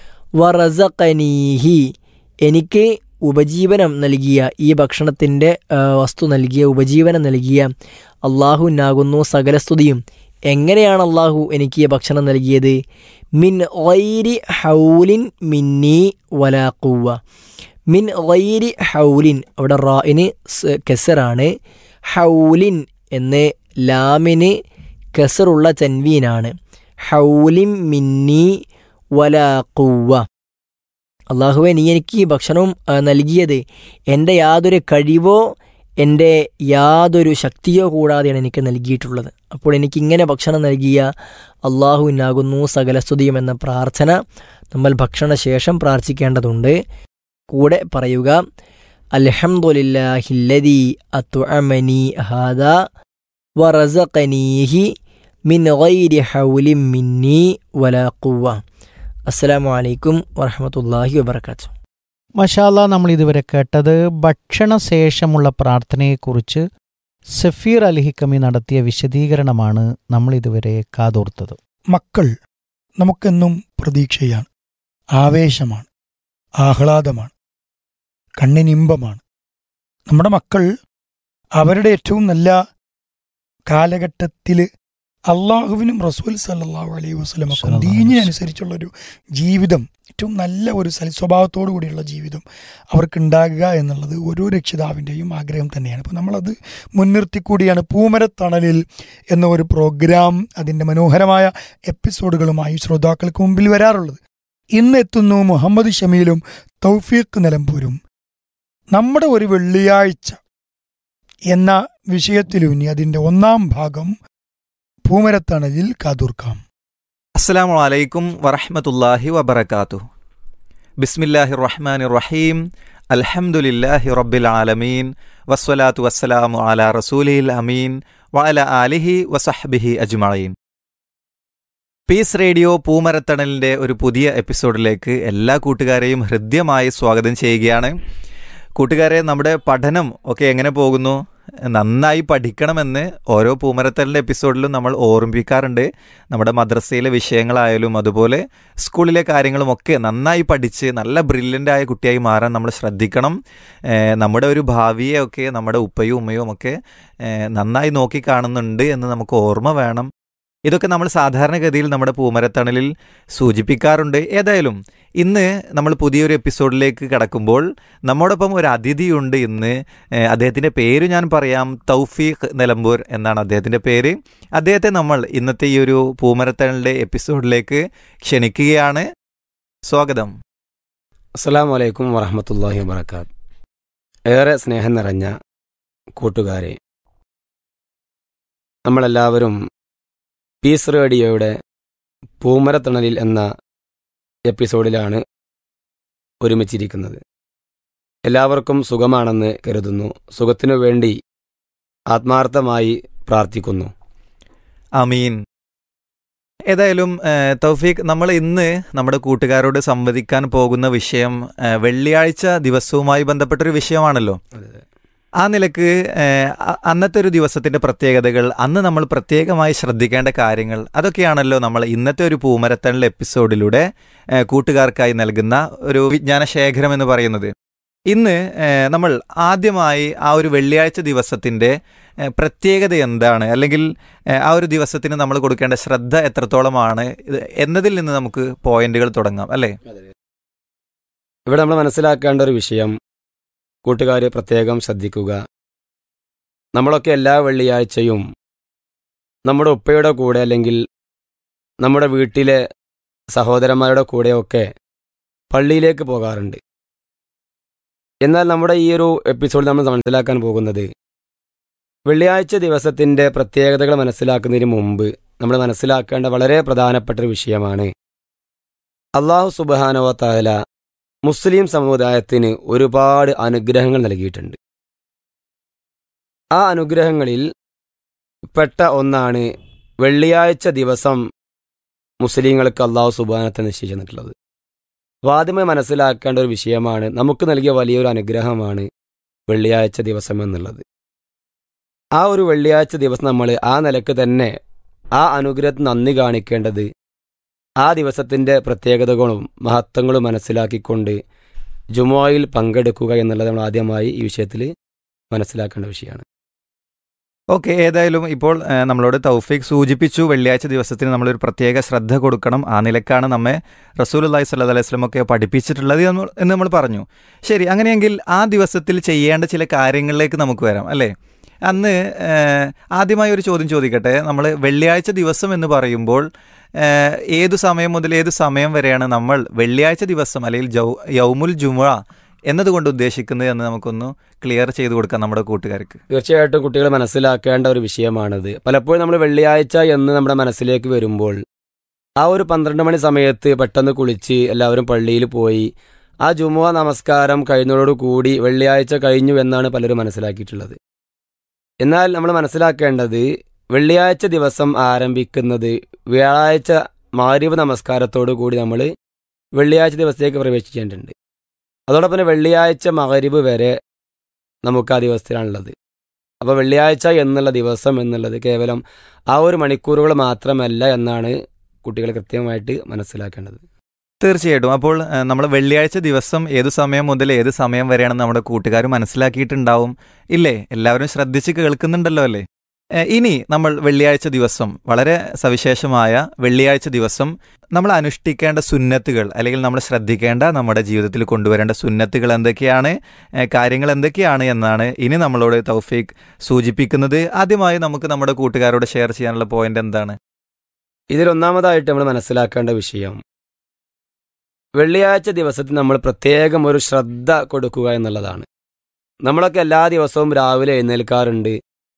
വറസഖനീഹി എനിക്ക് ഉപജീവനം നൽകിയ ഈ ഭക്ഷണത്തിൻ്റെ വസ്തു നൽകിയ ഉപജീവനം നൽകിയ അള്ളാഹുവിനാകുന്നു സകലസ്തുതിയും എങ്ങനെയാണ് അള്ളാഹു എനിക്ക് ഈ ഭക്ഷണം നൽകിയത് മിൻ ഗൈരി ഹൗലിൻ മിന്നി വലാക്കുവ മിൻ ഗൈരി ഹൗലിൻ അവിടെ റായിന് കെസറാണ് ഹൗലിൻ എന്ന് ലാമിന് കെസറുള്ള ചൻവീനാണ് ഹൗലിൻ മിന്നി വലാക്കുവ അള്ളാഹുവെ നീ എനിക്ക് ഈ ഭക്ഷണവും നൽകിയത് എൻ്റെ യാതൊരു കഴിവോ എൻ്റെ യാതൊരു ശക്തിയോ കൂടാതെയാണ് എനിക്ക് നൽകിയിട്ടുള്ളത് അപ്പോൾ എനിക്കിങ്ങനെ ഭക്ഷണം നൽകിയ അള്ളാഹുവിനാകുന്നു സകലസ്തുതിയും എന്ന പ്രാർത്ഥന നമ്മൾ ഭക്ഷണശേഷം പ്രാർത്ഥിക്കേണ്ടതുണ്ട് കൂടെ പറയുക അൽഹംദുലില്ലാഹില്ലദി അത്വഅമനി ഹാദ വറസഖനീഹി മിൻ ഗൈരി ഹൗലിൻ മിന്നി വലാ ഖുവ്വ അസ്സലാമു അലൈക്കും വറഹമത്തല്ലാഹി വബർക്കാത്തു മഷാല നമ്മൾ ഇതുവരെ കേട്ടത് ഭക്ഷണശേഷമുള്ള പ്രാർത്ഥനയെക്കുറിച്ച് സഫീർ അലിഹിക്കമി നടത്തിയ വിശദീകരണമാണ് നമ്മൾ ഇതുവരെ കാതോർത്തത് മക്കൾ നമുക്കെന്നും പ്രതീക്ഷയാണ് ആവേശമാണ് ആഹ്ലാദമാണ് കണ്ണിനിമ്പമാണ് നമ്മുടെ മക്കൾ അവരുടെ ഏറ്റവും നല്ല കാലഘട്ടത്തിൽ അള്ളാഹുവിനും റസൂൽ സല്ലാഹു അലൈഹി വസ്ലമൊക്കെ സല്ലല്ലാഹു അലൈഹി ദീനിനനുസരിച്ചുള്ളൊരു ജീവിതം ഏറ്റവും നല്ല ഒരു സൽസ്വഭാവത്തോടു കൂടിയുള്ള ജീവിതം അവർക്കുണ്ടാകുക എന്നുള്ളത് ഓരോ രക്ഷിതാവിൻ്റെയും ആഗ്രഹം തന്നെയാണ് അപ്പോൾ നമ്മളത് മുൻനിർത്തിക്കൂടിയാണ് പൂമരത്തണലിൽ എന്ന ഒരു പ്രോഗ്രാം അതിൻ്റെ മനോഹരമായ എപ്പിസോഡുകളുമായി ശ്രോതാക്കൾക്ക് മുമ്പിൽ വരാറുള്ളത് ഇന്ന് എത്തുന്നു മുഹമ്മദ് ഷമീലും തൗഫീഖ് നിലമ്പൂരും നമ്മുടെ ഒരു വെള്ളിയാഴ്ച എന്ന വിഷയത്തിലൂന്നി അതിൻ്റെ ഒന്നാം ഭാഗം പൂമരത്തണലിൽ കാതൂർക്കാം അസ്സലാമു അലൈക്കും വറഹ്മത്തുള്ളാഹി വബറകാതുഹു ബിസ്മില്ലാഹി റഹ്മാനി റഹീം അൽഹംദുലില്ലാഹി റബ്ബിൽ ആലമീൻ വസ്സലാത്തു വസ്സലാമു അലാ റസൂലിൽ അമീൻ വഅല ആലിഹി വസഹ്ബിഹി അജ്മഈൻ പീസ് റേഡിയോ പൂമരത്തണലിൻ്റെ ഒരു പുതിയ എപ്പിസോഡിലേക്ക് എല്ലാ കൂട്ടുകാരെയും ഹൃദ്യമായി സ്വാഗതം ചെയ്യുകയാണ് കൂട്ടുകാരെ നമ്മുടെ പഠനം ഒക്കെ എങ്ങനെ പോകുന്നു നന്നായി പഠിക്കണമെന്ന് ഓരോ പൂമരത്തലിൻ്റെ എപ്പിസോഡിലും നമ്മൾ ഓർമ്മിപ്പിക്കാറുണ്ട് നമ്മുടെ മദ്രസയിലെ വിഷയങ്ങളായാലും അതുപോലെ സ്കൂളിലെ കാര്യങ്ങളുമൊക്കെ നന്നായി പഠിച്ച് നല്ല ബ്രില്യൻ്റ് ആയ കുട്ടിയായി മാറാൻ നമ്മൾ ശ്രദ്ധിക്കണം ഏഹ് നമ്മുടെ ഒരു ഭാവിയെ ഒക്കെ നമ്മുടെ ഉപ്പയും ഉമ്മയും ഒക്കെ ഏഹ് നന്നായി നോക്കി കാണുന്നുണ്ട് എന്ന് നമുക്ക് ഓർമ്മ വേണം ഇതൊക്കെ നമ്മൾ സാധാരണഗതിയിൽ നമ്മുടെ പൂമരത്തണലിൽ സൂചിപ്പിക്കാറുണ്ട് ഏതായാലും ഇന്ന് നമ്മൾ പുതിയൊരു എപ്പിസോഡിലേക്ക് കടക്കുമ്പോൾ നമ്മോടൊപ്പം ഒരു അതിഥിയുണ്ട് ഇന്ന് ഏഹ് അദ്ദേഹത്തിൻ്റെ പേര് ഞാൻ പറയാം തൗഫീഖ് നിലമ്പൂർ എന്നാണ് അദ്ദേഹത്തിൻ്റെ പേര് അദ്ദേഹത്തെ നമ്മൾ ഇന്നത്തെ ഈ ഒരു പൂമരത്തണലിൻ്റെ എപ്പിസോഡിലേക്ക് ക്ഷണിക്കുകയാണ് സ്വാഗതം അസ്സലാമു അലൈക്കും വറഹമത്തല്ലാഹി വബർക്കാത്ത് ഏറെ സ്നേഹം നിറഞ്ഞ കൂട്ടുകാരെ നമ്മളെല്ലാവരും പീസ് റേഡിയോയുടെ പൂമരത്തണലിൽ എന്ന എപ്പിസോഡിലാണ് ഒരുമിച്ചിരിക്കുന്നത് എല്ലാവർക്കും സുഖമാണെന്ന് കരുതുന്നു സുഖത്തിനു വേണ്ടി ആത്മാർത്ഥമായി പ്രാർത്ഥിക്കുന്നു അമീൻ ഏതായാലും ഏഹ്, തൗഫീഖ് നമ്മൾ ഇന്ന് നമ്മുടെ കൂട്ടുകാരോട് സംവദിക്കാൻ പോകുന്ന വിഷയം ഏഹ്, വെള്ളിയാഴ്ച ദിവസവുമായി ബന്ധപ്പെട്ടൊരു വിഷയമാണല്ലോ ആ നിലക്ക് ഏഹ്, അ- അന്നത്തെ ഒരു ദിവസത്തിന്റെ പ്രത്യേകതകൾ അന്ന് നമ്മൾ പ്രത്യേകമായി ശ്രദ്ധിക്കേണ്ട കാര്യങ്ങൾ അതൊക്കെയാണല്ലോ നമ്മൾ ഇന്നത്തെ ഒരു പൂമരത്തണിൽ എപ്പിസോഡിലൂടെ ഏഹ്, കൂട്ടുകാർക്കായി നൽകുന്ന ഒരു വിജ്ഞാന ശേഖരം എന്ന് പറയുന്നത് ഇന്ന് ഏഹ്, നമ്മൾ ആദ്യമായി ആ ഒരു വെള്ളിയാഴ്ച ദിവസത്തിന്റെ ഏഹ്, പ്രത്യേകത എന്താണ് അല്ലെങ്കിൽ ഏഹ്, ആ ഒരു ദിവസത്തിന് നമ്മൾ കൊടുക്കേണ്ട ശ്രദ്ധ എത്രത്തോളമാണ് ഇത് എന്നതിൽ നിന്ന് നമുക്ക് പോയിന്റുകൾ തുടങ്ങാം അല്ലേ ഇവിടെ നമ്മൾ മനസ്സിലാക്കേണ്ട ഒരു വിഷയം കൂട്ടുകാർ പ്രത്യേകം ശ്രദ്ധിക്കുക നമ്മളൊക്കെ എല്ലാ വെള്ളിയാഴ്ചയും നമ്മുടെ ഉപ്പയുടെ കൂടെ അല്ലെങ്കിൽ നമ്മുടെ വീട്ടിലെ സഹോദരന്മാരുടെ കൂടെയൊക്കെ പള്ളിയിലേക്ക് പോകാറുണ്ട് എന്നാൽ നമ്മുടെ ഈ ഒരു എപ്പിസോഡിൽ നമ്മൾ മനസ്സിലാക്കാൻ പോകുന്നത് വെള്ളിയാഴ്ച ദിവസത്തിൻ്റെ പ്രത്യേകതകൾ മനസ്സിലാക്കുന്നതിന് മുമ്പ് നമ്മൾ മനസ്സിലാക്കേണ്ട വളരെ പ്രധാനപ്പെട്ട ഒരു വിഷയമാണ് അള്ളാഹു സുബാനവ താല മുസ്ലിം സമുദായത്തിന് ഒരുപാട് അനുഗ്രഹങ്ങൾ നൽകിയിട്ടുണ്ട് ആ അനുഗ്രഹങ്ങളിൽ പെട്ട ഒന്നാണ് വെള്ളിയാഴ്ച ദിവസം മുസ്ലിങ്ങൾക്ക് അള്ളാഹു സുബാനത്തെ നിശ്ചയിച്ചിട്ടുള്ളത് അപ്പോൾ ആദ്യമേ മനസ്സിലാക്കേണ്ട ഒരു വിഷയമാണ് നമുക്ക് നൽകിയ വലിയൊരു അനുഗ്രഹമാണ് വെള്ളിയാഴ്ച ദിവസം എന്നുള്ളത് ആ ഒരു വെള്ളിയാഴ്ച ദിവസം നമ്മൾ ആ നിലക്ക് തന്നെ ആ അനുഗ്രഹത്തിന് നന്ദി കാണിക്കേണ്ടത് ആ ദിവസത്തിൻ്റെ പ്രത്യേകതകളും മഹത്വങ്ങളും മനസ്സിലാക്കിക്കൊണ്ട് ജുമോയിൽ പങ്കെടുക്കുക എന്നുള്ളത് നമ്മൾ ആദ്യമായി ഈ വിഷയത്തിൽ മനസ്സിലാക്കേണ്ട വിഷയമാണ് ഓക്കെ ഏതായാലും ഇപ്പോൾ ആ, നമ്മളോട് തൗഫീഖ് സൂചിപ്പിച്ചു വെള്ളിയാഴ്ച ദിവസത്തിന് നമ്മളൊരു പ്രത്യേക ശ്രദ്ധ കൊടുക്കണം ആ നിലക്കാണ് നമ്മെ റസൂൽ അള്ളഹി സ്വല്ലാ അലൈഹി സ്വലമൊക്കെ പഠിപ്പിച്ചിട്ടുള്ളത് എന്ന് എന്ന് നമ്മൾ പറഞ്ഞു ശരി അങ്ങനെയെങ്കിൽ ആ ദിവസത്തിൽ ചെയ്യേണ്ട ചില കാര്യങ്ങളിലേക്ക് നമുക്ക് വരാം അല്ലേ അന്ന് ആ, ആദ്യമായി ഒരു ചോദ്യം ചോദിക്കട്ടെ നമ്മൾ വെള്ളിയാഴ്ച ദിവസം എന്ന് പറയുമ്പോൾ ആ, ഏതു സമയം മുതൽ ഏതു സമയം വരെയാണ് നമ്മൾ വെള്ളിയാഴ്ച ദിവസം അല്ലെങ്കിൽ ജൗ യൗമുൽ ജുമുഅ എന്നതുകൊണ്ട് ഉദ്ദേശിക്കുന്നത് എന്ന് നമുക്കൊന്ന് ക്ലിയർ ചെയ്ത് കൊടുക്കാം നമ്മുടെ കൂട്ടുകാർക്ക് തീർച്ചയായിട്ടും കുട്ടികൾ മനസ്സിലാക്കേണ്ട ഒരു വിഷയമാണിത് പലപ്പോഴും നമ്മൾ വെള്ളിയാഴ്ച എന്ന് നമ്മുടെ മനസ്സിലേക്ക് വരുമ്പോൾ ആ ഒരു പന്ത്രണ്ട് മണി സമയത്ത് പെട്ടെന്ന് കുളിച്ച് എല്ലാവരും പള്ളിയിൽ പോയി ആ ജുമുഅ നമസ്കാരം കഴിഞ്ഞതോടുകൂടി വെള്ളിയാഴ്ച കഴിഞ്ഞു എന്നാണ് പലരും മനസ്സിലാക്കിയിട്ടുള്ളത് എന്നാൽ നമ്മൾ മനസ്സിലാക്കേണ്ടത് വെള്ളിയാഴ്ച ദിവസം ആരംഭിക്കുന്നത് വ്യാഴാഴ്ച മാരിവ് നമസ്കാരത്തോടു കൂടി നമ്മൾ വെള്ളിയാഴ്ച ദിവസത്തേക്ക് പ്രവേശിക്കേണ്ടതുണ്ട് അതോടൊപ്പം തന്നെ വെള്ളിയാഴ്ച മകരിബ് വരെ നമുക്ക് ആ ദിവസത്തിലാണുള്ളത് അപ്പോൾ വെള്ളിയാഴ്ച എന്നുള്ള ദിവസം എന്നുള്ളത് കേവലം ആ ഒരു മണിക്കൂറുകൾ മാത്രമല്ല എന്നാണ് കുട്ടികൾ കൃത്യമായിട്ട് മനസ്സിലാക്കേണ്ടത് തീർച്ചയായിട്ടും അപ്പോൾ നമ്മൾ വെള്ളിയാഴ്ച ദിവസം ഏത് സമയം മുതൽ ഏത് സമയം വരെയാണെന്ന് നമ്മുടെ കൂട്ടുകാർ മനസ്സിലാക്കിയിട്ടുണ്ടാവും ഇല്ലേ എല്ലാവരും ശ്രദ്ധിച്ച് കേൾക്കുന്നുണ്ടല്ലോ അല്ലേ ഏ, ഇനി നമ്മൾ വെള്ളിയാഴ്ച ദിവസം വളരെ സവിശേഷമായ വെള്ളിയാഴ്ച ദിവസം നമ്മൾ അനുഷ്ഠിക്കേണ്ട സുന്നത്തുകൾ അല്ലെങ്കിൽ നമ്മൾ ശ്രദ്ധിക്കേണ്ട നമ്മുടെ ജീവിതത്തിൽ കൊണ്ടുവരേണ്ട സുന്നത്തുകൾ എന്തൊക്കെയാണ് ഏ, കാര്യങ്ങൾ എന്തൊക്കെയാണ് എന്നാണ് ഇനി നമ്മളോട് തൗഫീഖ് സൂചിപ്പിക്കുന്നത് ആദ്യമായി നമുക്ക് നമ്മുടെ കൂട്ടുകാരോട് ഷെയർ ചെയ്യാനുള്ള പോയിന്റ് എന്താണ് ഇതിലൊന്നാമതായിട്ട് നമ്മൾ മനസ്സിലാക്കേണ്ട വിഷയം വെള്ളിയാഴ്ച ദിവസത്തിൽ നമ്മൾ പ്രത്യേകം ഒരു ശ്രദ്ധ കൊടുക്കുക എന്നുള്ളതാണ് നമ്മളൊക്കെ എല്ലാ ദിവസവും രാവിലെ എഴുന്നേൽക്കാറുണ്ട്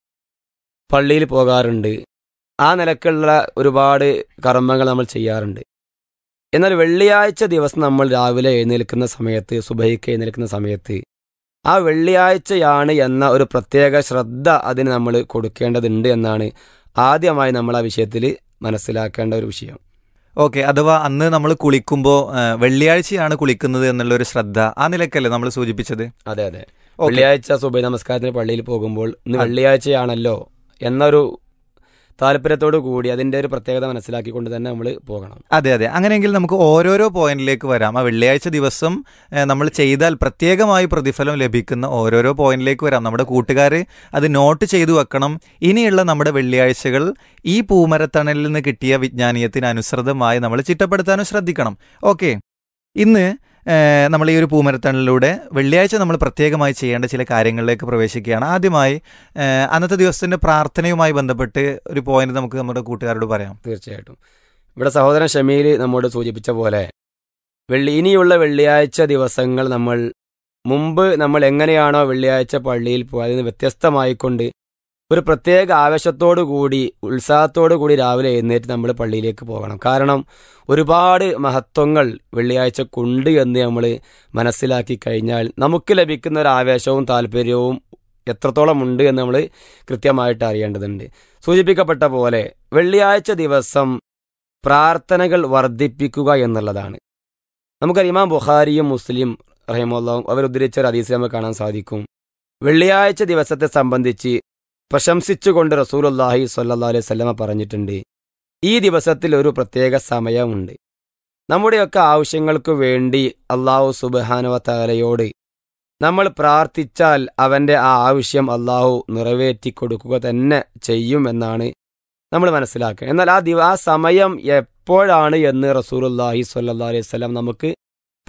പള്ളിയിൽ പോകാറുണ്ട് ആ നിലക്കുള്ള ഒരുപാട് കർമ്മങ്ങൾ നമ്മൾ ചെയ്യാറുണ്ട് എന്നാൽ വെള്ളിയാഴ്ച ദിവസം നമ്മൾ രാവിലെ എഴുന്നേൽക്കുന്ന സമയത്ത് സുബൈക്ക് എഴുന്നേൽക്കുന്ന സമയത്ത് ആ വെള്ളിയാഴ്ചയാണ് എന്ന ഒരു പ്രത്യേക ശ്രദ്ധ അതിന് നമ്മൾ കൊടുക്കേണ്ടതുണ്ട് എന്നാണ് ആദ്യമായി നമ്മൾ ആ വിഷയത്തിൽ മനസ്സിലാക്കേണ്ട ഒരു വിഷയം ഓക്കെ അഥവാ അന്ന് നമ്മൾ കുളിക്കുമ്പോൾ വെള്ളിയാഴ്ചയാണ് കുളിക്കുന്നത് എന്നുള്ളൊരു ശ്രദ്ധ ആ നിലക്കല്ലേ നമ്മൾ സൂചിപ്പിച്ചത് അതെ അതെ ഓക്കേ. വെള്ളിയാഴ്ച സുബൈ നമസ്കാരത്തിന് പള്ളിയിൽ പോകുമ്പോൾ ഇന്ന് ആ. വെള്ളിയാഴ്ചയാണല്ലോ എന്നൊരു താല്പര്യത്തോടു കൂടി അതിൻ്റെ ഒരു പ്രത്യേകത മനസ്സിലാക്കിക്കൊണ്ട് തന്നെ നമ്മൾ പോകണം അതെ അതെ അങ്ങനെയെങ്കിൽ നമുക്ക് ഓരോരോ പോയിന്റിലേക്ക് വരാം ആ വെള്ളിയാഴ്ച ദിവസം ഏഹ്, നമ്മൾ ചെയ്താൽ പ്രത്യേകമായി പ്രതിഫലം ലഭിക്കുന്ന ഓരോരോ പോയിന്റിലേക്ക് വരാം നമ്മുടെ കൂട്ടുകാർ അത് നോട്ട് ചെയ്തു വെക്കണം ഇനിയുള്ള നമ്മുടെ വെള്ളിയാഴ്ചകൾ ഈ പൂമരത്തണലിൽ നിന്ന് കിട്ടിയ വിജ്ഞാനീയത്തിന് അനുസൃതമായി നമ്മൾ ചിട്ടപ്പെടുത്താനും ശ്രദ്ധിക്കണം ഓക്കെ ഇന്ന് ഏഹ്, നമ്മൾ ഈ ഒരു പൂമരത്തണലിലൂടെ വെള്ളിയാഴ്ച നമ്മൾ പ്രത്യേകമായി ചെയ്യേണ്ട ചില കാര്യങ്ങളിലേക്ക് പ്രവേശിക്കുകയാണ് ആദ്യമായി ഏഹ്, അന്നത്തെ ദിവസത്തിന്റെ പ്രാർത്ഥനയുമായി ബന്ധപ്പെട്ട് ഒരു പോയിന്റ് നമുക്ക് നമ്മുടെ കൂട്ടുകാരോട് പറയാം തീർച്ചയായിട്ടും ഇവിടെ സഹോദരൻ ഷമീൽ നമ്മോട് സൂചിപ്പിച്ച പോലെ വെള്ളി ഇനിയുള്ള വെള്ളിയാഴ്ച ദിവസങ്ങൾ നമ്മൾ മുമ്പ് നമ്മൾ എങ്ങനെയാണോ വെള്ളിയാഴ്ച പള്ളിയിൽ പോയത് അതിന് വ്യത്യസ്തമായിക്കൊണ്ട് ഒരു പ്രത്യേക ആവേശത്തോടു കൂടി ഉത്സാഹത്തോടു കൂടി രാവിലെ എഴുന്നേറ്റ് നമ്മൾ പള്ളിയിലേക്ക് പോകണം കാരണം ഒരുപാട് മഹത്വങ്ങൾ വെള്ളിയാഴ്ചക്കുണ്ട് എന്ന് നമ്മൾ മനസ്സിലാക്കി കഴിഞ്ഞാൽ നമുക്ക് ലഭിക്കുന്ന ഒരു ആവേശവും താല്പര്യവും എത്രത്തോളം ഉണ്ട് എന്ന് നമ്മൾ കൃത്യമായിട്ട് അറിയേണ്ടതുണ്ട് സൂചിപ്പിക്കപ്പെട്ട പോലെ വെള്ളിയാഴ്ച ദിവസം പ്രാർത്ഥനകൾ വർദ്ധിപ്പിക്കുക എന്നുള്ളതാണ് നമുക്കറിയാം ഇമാം ബുഖാരിയും മുസ്ലിം റഹിമുള്ളവും അവരുദ്ധരിച്ച ഒരു ഹദീസിൽ നമുക്ക് കാണാൻ സാധിക്കും വെള്ളിയാഴ്ച ദിവസത്തെ സംബന്ധിച്ച് പ്രശംസിച്ചുകൊണ്ട് റസൂലുള്ളാഹി സ്വല്ലല്ലാഹു അലൈഹി വസല്ലമ പറഞ്ഞിട്ടുണ്ട് ഈ ദിവസത്തിൽ ഒരു പ്രത്യേക സമയമുണ്ട് നമ്മുടെയൊക്കെ ആവശ്യങ്ങൾക്ക് വേണ്ടി അള്ളാഹു സുബ്ഹാനഹു തആലയോട് നമ്മൾ പ്രാർത്ഥിച്ചാൽ അവൻ്റെ ആ ആവശ്യം അള്ളാഹു നിറവേറ്റി കൊടുക്കുക തന്നെ ചെയ്യുമെന്നാണ് നമ്മൾ മനസ്സിലാക്കുക എന്നാൽ ആ ദിവ ആ സമയം എപ്പോഴാണ് എന്ന് റസൂലുള്ളാഹി സ്വല്ലല്ലാഹു അലൈഹി വസല്ലം നമുക്ക്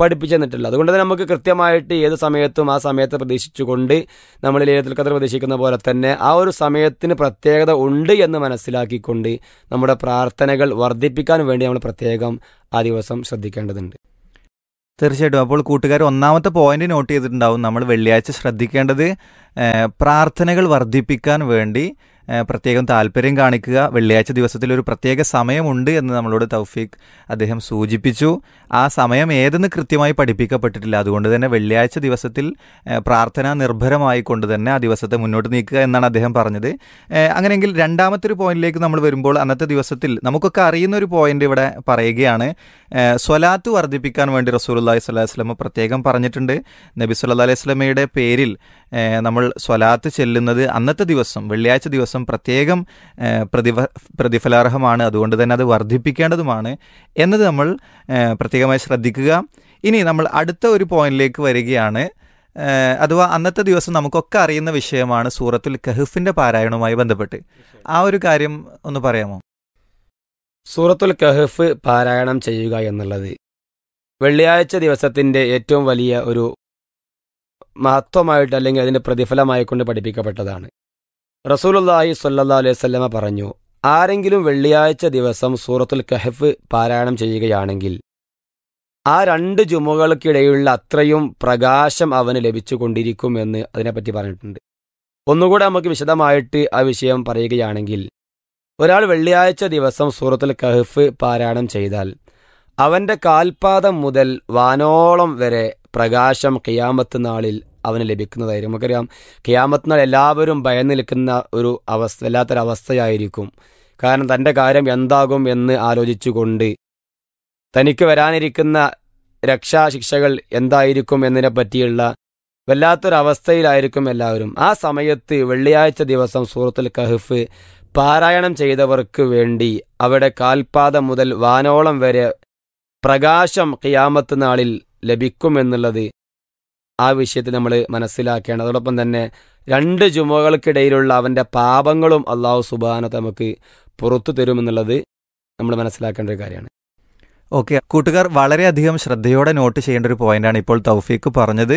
പഠിപ്പിച്ചു തന്നിട്ടില്ല അതുകൊണ്ട് തന്നെ നമുക്ക് കൃത്യമായിട്ട് ഏത് സമയത്തും ആ സമയത്ത് പ്രതീക്ഷിച്ചുകൊണ്ട് നമ്മൾ ലൈലത്തുൽ ഖദർ പ്രതീക്ഷിക്കുന്ന പോലെ തന്നെ ആ ഒരു സമയത്തിന് പ്രത്യേകത ഉണ്ട് എന്ന് മനസ്സിലാക്കിക്കൊണ്ട് നമ്മുടെ പ്രാർത്ഥനകൾ വർദ്ധിപ്പിക്കാൻ വേണ്ടി നമ്മൾ പ്രത്യേകം ആ ദിവസം ശ്രദ്ധിക്കേണ്ടതുണ്ട് തീർച്ചയായിട്ടും അപ്പോൾ കൂട്ടുകാർ ഒന്നാമത്തെ പോയിന്റ് നോട്ട് ചെയ്തിട്ടുണ്ടാവും നമ്മൾ വെള്ളിയാഴ്ച ശ്രദ്ധിക്കേണ്ടത് ഏഹ്, പ്രാർത്ഥനകൾ വർദ്ധിപ്പിക്കാൻ വേണ്ടി ഏഹ്, പ്രത്യേകം താല്പര്യം കാണിക്കുക വെള്ളിയാഴ്ച ദിവസത്തിൽ ഒരു പ്രത്യേക സമയമുണ്ട് എന്ന് നമ്മളോട് തൗഫീഖ് അദ്ദേഹം സൂചിപ്പിച്ചു ആ സമയം ഏതെന്ന് കൃത്യമായി പഠിപ്പിക്കപ്പെട്ടിട്ടില്ല അതുകൊണ്ട് തന്നെ വെള്ളിയാഴ്ച ദിവസത്തിൽ ഏഹ്, പ്രാർത്ഥന നിർഭരമായി കൊണ്ട് തന്നെ ആ ദിവസത്തെ മുന്നോട്ട് നീക്കുക എന്നാണ് അദ്ദേഹം പറഞ്ഞത് ഏഹ്, അങ്ങനെയെങ്കിൽ രണ്ടാമത്തെ ഒരു പോയിന്റിലേക്ക് നമ്മൾ വരുമ്പോൾ അന്നത്തെ ദിവസത്തിൽ നമുക്കൊക്കെ അറിയുന്ന ഒരു പോയിന്റ് ഇവിടെ പറയുകയാണ് ഏഹ്, സ്വലാത്ത് വർദ്ധിപ്പിക്കാൻ വേണ്ടി റസൂലുള്ളാഹി സ്വല്ലല്ലാഹി അലൈഹി വസല്ലം പ്രത്യേകം പറഞ്ഞിട്ടുണ്ട് നബി സല്ലല്ലാഹി അലൈഹി വസല്ലമയുടെ പേരിൽ ഏഹ്, നമ്മൾ സ്വലാത്ത് ചെല്ലുന്നത് അന്നത്തെ ദിവസം വെള്ളിയാഴ്ച ദിവസം പ്രത്യേകം ഏഹ്, പ്രതിഫ പ്രതിഫലാർഹമാണ് അതുകൊണ്ട് തന്നെ അത് വർദ്ധിപ്പിക്കേണ്ടതുമാണ് എന്നത് നമ്മൾ ഏഹ്, പ്രത്യേകമായി ശ്രദ്ധിക്കുക ഇനി നമ്മൾ അടുത്ത ഒരു പോയിന്റിലേക്ക് വരികയാണ് ഏഹ്, അഥവാ അന്നത്തെ ദിവസം നമുക്കൊക്കെ അറിയുന്ന വിഷയമാണ് സൂറത്തുൽ കഹഫിന്റെ പാരായണവുമായി ബന്ധപ്പെട്ട് ആ ഒരു കാര്യം ഒന്ന് പറയാമോ സൂറത്തുൽ കഹഫ് പാരായണം ചെയ്യുക എന്നുള്ളത് വെള്ളിയാഴ്ച ദിവസത്തിന്റെ ഏറ്റവും വലിയ ഒരു മഹത്വമായിട്ട് അല്ലെങ്കിൽ അതിന്റെ പ്രതിഫലമായി കൊണ്ട് പഠിപ്പിക്കപ്പെട്ടതാണ് റസൂലുള്ളാഹി സ്വല്ലല്ലാഹു അലൈഹി വസല്ലമ പറഞ്ഞു ആരെങ്കിലും വെള്ളിയാഴ്ച ദിവസം സൂറത്തുൽ കഹഫ് പാരായണം ചെയ്യുകയാണെങ്കിൽ ആ രണ്ട് ജുമുകൾക്കിടയിലുള്ള അത്രയും പ്രകാശം അവന് ലഭിച്ചുകൊണ്ടിരിക്കും എന്ന് അതിനെപ്പറ്റി പറഞ്ഞിട്ടുണ്ട് ഒന്നുകൂടെ നമുക്ക് വിശദമായിട്ട് ആ വിഷയം പറയുകയാണെങ്കിൽ ഒരാൾ വെള്ളിയാഴ്ച ദിവസം സൂറത്തുൽ കഹഫ് പാരായണം ചെയ്താൽ അവന്റെ കാൽപാദം മുതൽ വാനോളം വരെ പ്രകാശം കിയാമത്ത് നാളിൽ അവന് ലഭിക്കുന്നതായിരിക്കും നമുക്കറിയാം കിയാമത്ത് നാൾ എല്ലാവരും ഭയന്ന് നിൽക്കുന്ന ഒരു അവസ്ഥ വല്ലാത്തൊരവസ്ഥയായിരിക്കും കാരണം തൻ്റെ കാര്യം എന്താകും എന്ന് ആലോചിച്ചുകൊണ്ട് തനിക്ക് വരാനിരിക്കുന്ന രക്ഷാശിക്ഷകൾ എന്തായിരിക്കും എന്നതിനെ പറ്റിയുള്ള വല്ലാത്തൊരവസ്ഥയിലായിരിക്കും എല്ലാവരും ആ സമയത്ത് വെള്ളിയാഴ്ച ദിവസം സൂറത്തുൽ കഹഫ് പാരായണം ചെയ്തവർക്ക് വേണ്ടി അവിടെ കാൽപാദം മുതൽ വാനോളം വരെ പ്രകാശം ഖിയാമത്ത് നാളിൽ ലഭിക്കുമെന്നുള്ളത് ആ വിഷയത്തിൽ നമ്മൾ മനസ്സിലാക്കേണ്ടത് അതോടൊപ്പം തന്നെ രണ്ട് ജുമകൾക്കിടയിലുള്ള അവൻ്റെ പാപങ്ങളും അള്ളാഹു സുബാനത്ത് നമുക്ക് പുറത്തു തരുമെന്നുള്ളത് നമ്മൾ മനസ്സിലാക്കേണ്ട ഒരു കാര്യമാണ് ഓക്കെ കൂട്ടുകാർ വളരെയധികം ശ്രദ്ധയോടെ നോട്ട് ചെയ്യേണ്ട ഒരു പോയിന്റാണ് ഇപ്പോൾ തൗഫീക്ക് പറഞ്ഞത്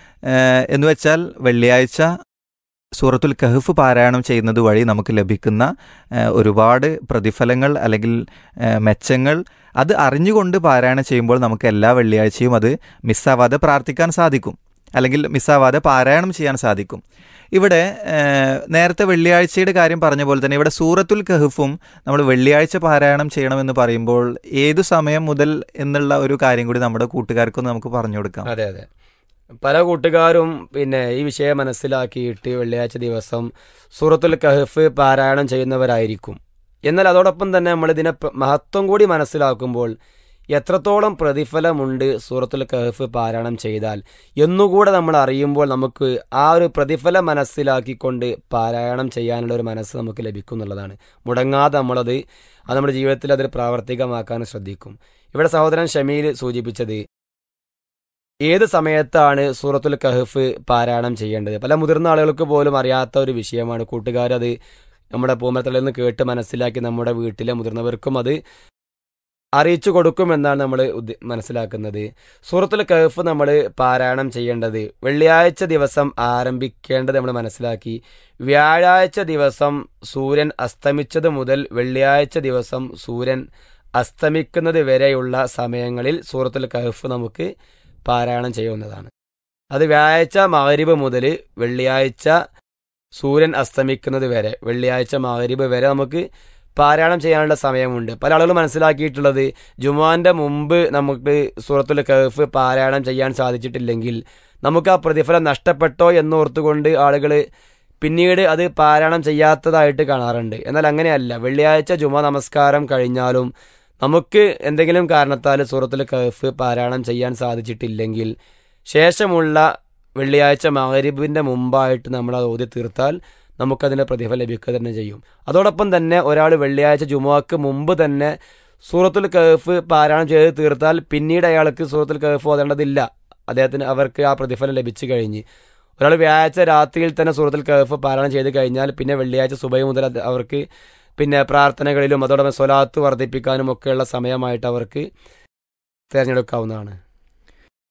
ഏഹ് എന്ന് വെച്ചാൽ വെള്ളിയാഴ്ച സൂറത്തുൽ കഹഫ് പാരായണം ചെയ്യുന്നത് വഴി നമുക്ക് ലഭിക്കുന്ന ഏഹ് ഒരുപാട് പ്രതിഫലങ്ങൾ അല്ലെങ്കിൽ ഏഹ് മെച്ചങ്ങൾ അത് അറിഞ്ഞുകൊണ്ട് പാരായണം ചെയ്യുമ്പോൾ നമുക്ക് എല്ലാ വെള്ളിയാഴ്ചയും അത് മിസ്സാവാതെ പ്രാർത്ഥിക്കാൻ സാധിക്കും അല്ലെങ്കിൽ മിസ്സാവാതെ പാരായണം ചെയ്യാൻ സാധിക്കും ഇവിടെ ഏഹ്, നേരത്തെ വെള്ളിയാഴ്ചയുടെ കാര്യം പറഞ്ഞ പോലെ തന്നെ ഇവിടെ സൂറത്തുൽ കഹഫും നമ്മൾ വെള്ളിയാഴ്ച പാരായണം ചെയ്യണമെന്ന് പറയുമ്പോൾ ഏതു സമയം മുതൽ എന്നുള്ള ഒരു കാര്യം കൂടി നമ്മുടെ കൂട്ടുകാർക്കൊന്ന് നമുക്ക് പറഞ്ഞു കൊടുക്കാം അതെ അതെ പല കൂട്ടുകാരും പിന്നെ ഈ വിഷയം മനസ്സിലാക്കിയിട്ട് വെള്ളിയാഴ്ച ദിവസം സൂറത്തുൽ കഹഫ് പാരായണം ചെയ്യുന്നവരായിരിക്കും എന്നാൽ അതോടൊപ്പം തന്നെ നമ്മൾ ഇതിനെ പ- മഹത്വം കൂടി മനസ്സിലാക്കുമ്പോൾ എത്രത്തോളം പ്രതിഫലമുണ്ട് സൂറത്തുൽ കഹഫ് പാരായണം ചെയ്താൽ എന്നുകൂടെ നമ്മൾ അറിയുമ്പോൾ നമുക്ക് ആ ഒരു പ്രതിഫലം മനസ്സിലാക്കിക്കൊണ്ട് പാരായണം ചെയ്യാനുള്ള ഒരു മനസ്സ് നമുക്ക് ലഭിക്കും എന്നുള്ളതാണ് മുടങ്ങാതെ നമ്മളത് അത് നമ്മുടെ ജീവിതത്തിൽ അതൊരു പ്രാവർത്തികമാക്കാൻ ശ്രദ്ധിക്കും ഇവിടെ സഹോദരൻ ഷമീൽ സൂചിപ്പിച്ചത് ഏത് സമയത്താണ് സൂറത്തുൽ കഹഫ് പാരായണം ചെയ്യേണ്ടത് പല മുതിർന്ന ആളുകൾക്ക് പോലും അറിയാത്ത ഒരു വിഷയമാണ് കൂട്ടുകാരത് നമ്മുടെ പൂമരത്തളിൽ നിന്ന് കേട്ട് മനസ്സിലാക്കി നമ്മുടെ വീട്ടിലെ മുതിർന്നവർക്കും അത് അറിയിച്ചു കൊടുക്കുമെന്നാണ് നമ്മൾ ഉദ്ദ- മനസ്സിലാക്കുന്നത് സൂറത്തുൽ കഹഫ് നമ്മൾ പാരായണം ചെയ്യേണ്ടത് വെള്ളിയാഴ്ച ദിവസം ആരംഭിക്കേണ്ടത് നമ്മൾ മനസ്സിലാക്കി വ്യാഴാഴ്ച ദിവസം സൂര്യൻ അസ്തമിച്ചത് മുതൽ വെള്ളിയാഴ്ച ദിവസം സൂര്യൻ അസ്തമിക്കുന്നത് വരെയുള്ള സമയങ്ങളിൽ സൂറത്തുൽ കഹഫ് നമുക്ക് പാരായണം ചെയ്യാവുന്നതാണ് അത് വ്യാഴാഴ്ച മകരിബ് മുതൽ വെള്ളിയാഴ്ച സൂര്യൻ അസ്തമിക്കുന്നത് വരെ വെള്ളിയാഴ്ച മകരിബ് വരെ നമുക്ക് പാരായണം ചെയ്യാനുള്ള സമയമുണ്ട് പല ആളുകളും മനസ്സിലാക്കിയിട്ടുള്ളത് ജുമാന്റെ മുമ്പ് നമുക്ക് സൂറത്തുൽ കഹഫ് പാരായണം ചെയ്യാൻ സാധിച്ചിട്ടില്ലെങ്കിൽ നമുക്ക് ആ പ്രതിഫലം നഷ്ടപ്പെട്ടോ എന്നോർത്തുകൊണ്ട് ആളുകൾ പിന്നീട് അത് പാരായണം ചെയ്യാത്തതായിട്ട് കാണാറുണ്ട് എന്നാൽ അങ്ങനെയല്ല വെള്ളിയാഴ്ച ജുമാ നമസ്കാരം കഴിഞ്ഞാലും നമുക്ക് എന്തെങ്കിലും കാരണത്താൽ സൂറത്തുൽ കഹഫ് പാരായണം ചെയ്യാൻ സാധിച്ചിട്ടില്ലെങ്കിൽ ശേഷമുള്ള വെള്ളിയാഴ്ച മകരിബിൻ്റെ മുമ്പായിട്ട് നമ്മൾ അത് ഓതി തീർത്താൽ നമുക്കതിൻ്റെ പ്രതിഫലം ലഭിക്കുക തന്നെ ചെയ്യും അതോടൊപ്പം തന്നെ ഒരാൾ വെള്ളിയാഴ്ച ജുമുഅക്ക് മുമ്പ് തന്നെ സൂറത്തുൽ കഹഫ് പാരായണം ചെയ്ത് തീർത്താൽ പിന്നീട് അയാൾക്ക് സൂറത്തുൽ കഹഫ് ഓതേണ്ടതില്ല അദ്ദേഹത്തിന് അവർക്ക് ആ പ്രതിഫലം ലഭിച്ചു കഴിഞ്ഞ് ഒരാൾ വ്യാഴാഴ്ച രാത്രിയിൽ തന്നെ സൂറത്തുൽ കഹഫ് പാരായണം ചെയ്ത് കഴിഞ്ഞാൽ പിന്നെ വെള്ളിയാഴ്ച സുബൈ മുതൽ അത് അവർക്ക് പിന്നെ പ്രാർത്ഥനകളിലും അതോടൊപ്പം സ്വലാത്ത് വർദ്ധിപ്പിക്കാനും ഒക്കെയുള്ള സമയമായിട്ട് അവർക്ക് തിരഞ്ഞെടുക്കാവുന്നതാണ്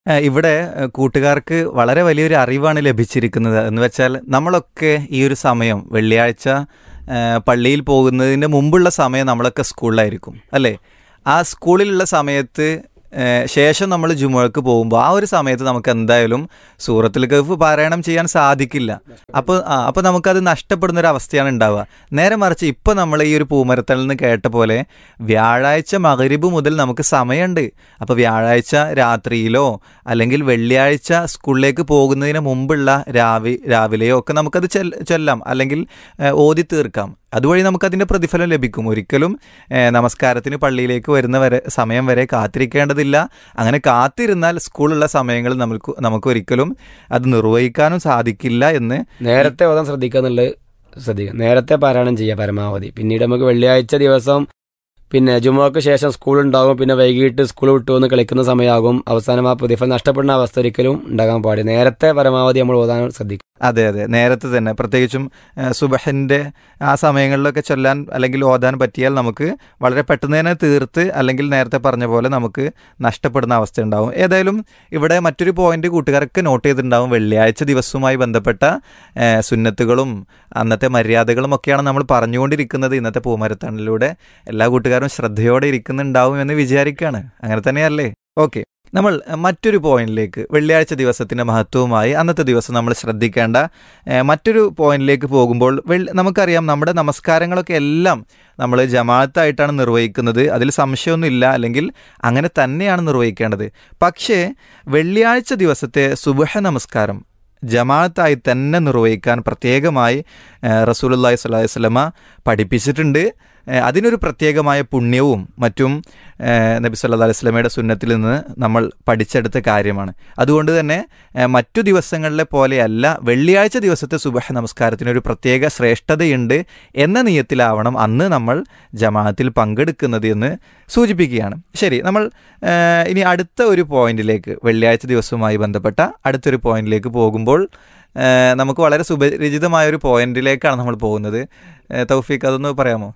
ഏഹ് ഇവിടെ ഏഹ് കൂട്ടുകാർക്ക് വളരെ വലിയൊരു അറിവാണ് ലഭിച്ചിരിക്കുന്നത് എന്ന് വെച്ചാൽ നമ്മളൊക്കെ ഈ ഒരു സമയം വെള്ളിയാഴ്ച ഏഹ് പള്ളിയിൽ പോകുന്നതിന് മുമ്പുള്ള സമയം നമ്മളൊക്കെ സ്കൂളിലായിരിക്കും അല്ലേ ആ സ്കൂളിലുള്ള സമയത്ത് ഏഹ് ശേഷം നമ്മൾ ജുമുഴക്ക് പോകുമ്പോൾ ആ ഒരു സമയത്ത് നമുക്ക് എന്തായാലും സൂറത്തിൽ കഫ് പാരായണം ചെയ്യാൻ സാധിക്കില്ല അപ്പോൾ ആ അപ്പോൾ നമുക്കത് നഷ്ടപ്പെടുന്ന ഒരു അവസ്ഥയാണ് ഉണ്ടാവുക നേരെ മറിച്ച് ഇപ്പോൾ നമ്മൾ ഈ ഒരു പൂമരത്തൽ നിന്ന് കേട്ട പോലെ വ്യാഴാഴ്ച മകരിബ് മുതൽ നമുക്ക് സമയമുണ്ട് അപ്പോൾ വ്യാഴാഴ്ച രാത്രിയിലോ അല്ലെങ്കിൽ വെള്ളിയാഴ്ച സ്കൂളിലേക്ക് പോകുന്നതിന് മുമ്പുള്ള രാവി രാവിലെയോ ഒക്കെ നമുക്കത് ചെൽ- ചൊല്ലാം അല്ലെങ്കിൽ ഏഹ്, ഓതി തീർക്കാം അതുവഴി നമുക്കതിൻ്റെ പ്രതിഫലം ലഭിക്കും ഒരിക്കലും ഏഹ്, നമസ്കാരത്തിന് പള്ളിയിലേക്ക് വരുന്ന വരെ സമയം വരെ കാത്തിരിക്കേണ്ടതില്ല അങ്ങനെ കാത്തിരുന്നാൽ സ്കൂളുള്ള സമയങ്ങളിൽ നമുക്ക് നമുക്ക് ഒരിക്കലും അത് നിർവഹിക്കാനും സാധിക്കില്ല എന്ന് നേരത്തെ ഓതാൻ ശ്രദ്ധിക്കുക എന്നുള്ളത് ശ്രദ്ധിക്കുക നേരത്തെ പാരായണം ചെയ്യുക പരമാവധി പിന്നീട് നമുക്ക് വെള്ളിയാഴ്ച ദിവസം പിന്നെ ജുമുക്ക് ശേഷം സ്കൂൾ ഉണ്ടാകും പിന്നെ വൈകിട്ട് സ്കൂൾ വിട്ടു വന്ന് കളിക്കുന്ന സമയമാകും അവസാനം ആ പ്രതിഫലം നഷ്ടപ്പെടുന്ന അവസ്ഥ ഒരിക്കലും ഉണ്ടാകാൻ പാടില്ല നേരത്തെ പരമാവധി നമ്മൾ ഓതാൻ ശ്രദ്ധിക്കും അതെ അതെ നേരത്തെ തന്നെ പ്രത്യേകിച്ചും ഏഹ്, സുബഹിൻ്റെ ആ സമയങ്ങളിലൊക്കെ ചൊല്ലാൻ അല്ലെങ്കിൽ ഓതാൻ പറ്റിയാൽ നമുക്ക് വളരെ പെട്ടെന്ന് തന്നെ തീർത്ത് അല്ലെങ്കിൽ നേരത്തെ പറഞ്ഞ പോലെ നമുക്ക് നഷ്ടപ്പെടുന്ന അവസ്ഥ ഉണ്ടാവും ഏതായാലും ഇവിടെ മറ്റൊരു പോയിന്റ് കൂട്ടുകാരൊക്കെ നോട്ട് ചെയ്തിട്ടുണ്ടാവും വെള്ളിയാഴ്ച ദിവസവുമായി ബന്ധപ്പെട്ട ഏഹ്, സുന്നത്തുകളും അന്നത്തെ മര്യാദകളും ഒക്കെയാണ് നമ്മൾ പറഞ്ഞുകൊണ്ടിരിക്കുന്നത് ഇന്നത്തെ പൂമരത്തണിലൂടെ എല്ലാ കൂട്ടുകാരും ശ്രദ്ധയോടെ ഇരിക്കുന്നുണ്ടാവും എന്ന് വിചാരിക്കുകയാണ് അങ്ങനെ തന്നെയല്ലേ ഓക്കെ നമ്മൾ മറ്റൊരു പോയിന്റിലേക്ക് വെള്ളിയാഴ്ച ദിവസത്തിൻ്റെ മഹത്വവുമായി അന്നത്തെ ദിവസം നമ്മൾ ശ്രദ്ധിക്കേണ്ട ഏഹ്, മറ്റൊരു പോയിന്റിലേക്ക് പോകുമ്പോൾ വെള്ളി നമുക്കറിയാം നമ്മുടെ നമസ്കാരങ്ങളൊക്കെ എല്ലാം നമ്മൾ ജമാഅത്തായിട്ടാണ് നിർവഹിക്കുന്നത് അതിൽ സംശയമൊന്നുമില്ല അല്ലെങ്കിൽ അങ്ങനെ തന്നെയാണ് നിർവഹിക്കേണ്ടത് പക്ഷേ വെള്ളിയാഴ്ച ദിവസത്തെ സുബഹ നമസ്കാരം ജമാഅത്തായി തന്നെ നിർവഹിക്കാൻ പ്രത്യേകമായി ഏഹ്, റസൂലുള്ളാഹി സ്വല്ലല്ലാഹി വസല്ലമ പഠിപ്പിച്ചിട്ടുണ്ട് ഏഹ്, അതിനൊരു പ്രത്യേകമായ പുണ്യവും മറ്റും ഏഹ്, നബി സല്ലല്ലാഹു അലൈഹി വസല്ലമയുടെ സുന്നത്തിൽ നിന്ന് നമ്മൾ പഠിച്ചെടുത്ത കാര്യമാണ് അതുകൊണ്ട് തന്നെ ഏഹ്, മറ്റു ദിവസങ്ങളിലെ പോലെയല്ല വെള്ളിയാഴ്ച ദിവസത്തെ സുബഹ നമസ്കാരത്തിന് ഒരു പ്രത്യേക ശ്രേഷ്ഠതയുണ്ട് എന്ന നിയത്തിലാവണം അന്ന് നമ്മൾ ജമാഅത്തിൽ പങ്കെടുക്കുന്നത് എന്ന് സൂചിപ്പിക്കുകയാണ് ശരി നമ്മൾ ഏഹ്, ഇനി അടുത്ത ഒരു പോയിന്റിലേക്ക് വെള്ളിയാഴ്ച ദിവസവുമായി ബന്ധപ്പെട്ട അടുത്തൊരു പോയിന്റിലേക്ക് പോകുമ്പോൾ ഏഹ്, നമുക്ക് വളരെ സുപരിചിതമായ ഒരു പോയിന്റിലേക്കാണ് നമ്മൾ പോകുന്നത് ഏഹ്, തൗഫീഖ് അതൊന്ന് പറയാമോ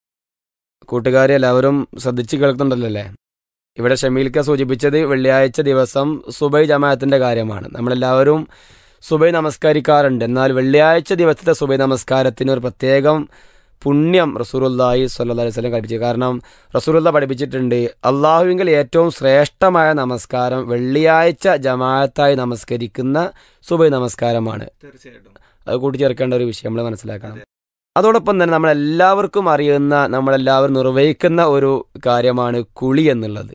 കൂട്ടുകാരെ എല്ലാവരും ശ്രദ്ധിച്ച് കേൾക്കുന്നുണ്ടല്ലോ അല്ലേ ഇവിടെ ഷമീൽക്ക സൂചിപ്പിച്ചത് വെള്ളിയാഴ്ച ദിവസം സുബൈ ജമാഅത്തിന്റെ കാര്യമാണ് നമ്മളെല്ലാവരും സുബൈ നമസ്കരിക്കാറുണ്ട് എന്നാൽ വെള്ളിയാഴ്ച ദിവസത്തെ സുബൈ നമസ്കാരത്തിന് ഒരു പ്രത്യേകം പുണ്യം റസൂറുല്ലാഹി സ്വല്ലല്ലാഹി അലൈഹി വസല്ലം പഠിപ്പിച്ചു കാരണം റസൂറുല്ല പഠിപ്പിച്ചിട്ടുണ്ട് അള്ളാഹുവിങ്കിൽ ഏറ്റവും ശ്രേഷ്ഠമായ നമസ്കാരം വെള്ളിയാഴ്ച ജമാഅത്തായി നമസ്കരിക്കുന്ന സുബൈ നമസ്കാരമാണ് തീർച്ചയായിട്ടും അത് കൂട്ടിച്ചേർക്കേണ്ട ഒരു വിഷയം നമ്മൾ മനസ്സിലാക്കണം അതോടൊപ്പം തന്നെ നമ്മളെല്ലാവർക്കും അറിയുന്ന നമ്മളെല്ലാവരും നിർവഹിക്കുന്ന ഒരു കാര്യമാണ് കുളി എന്നുള്ളത്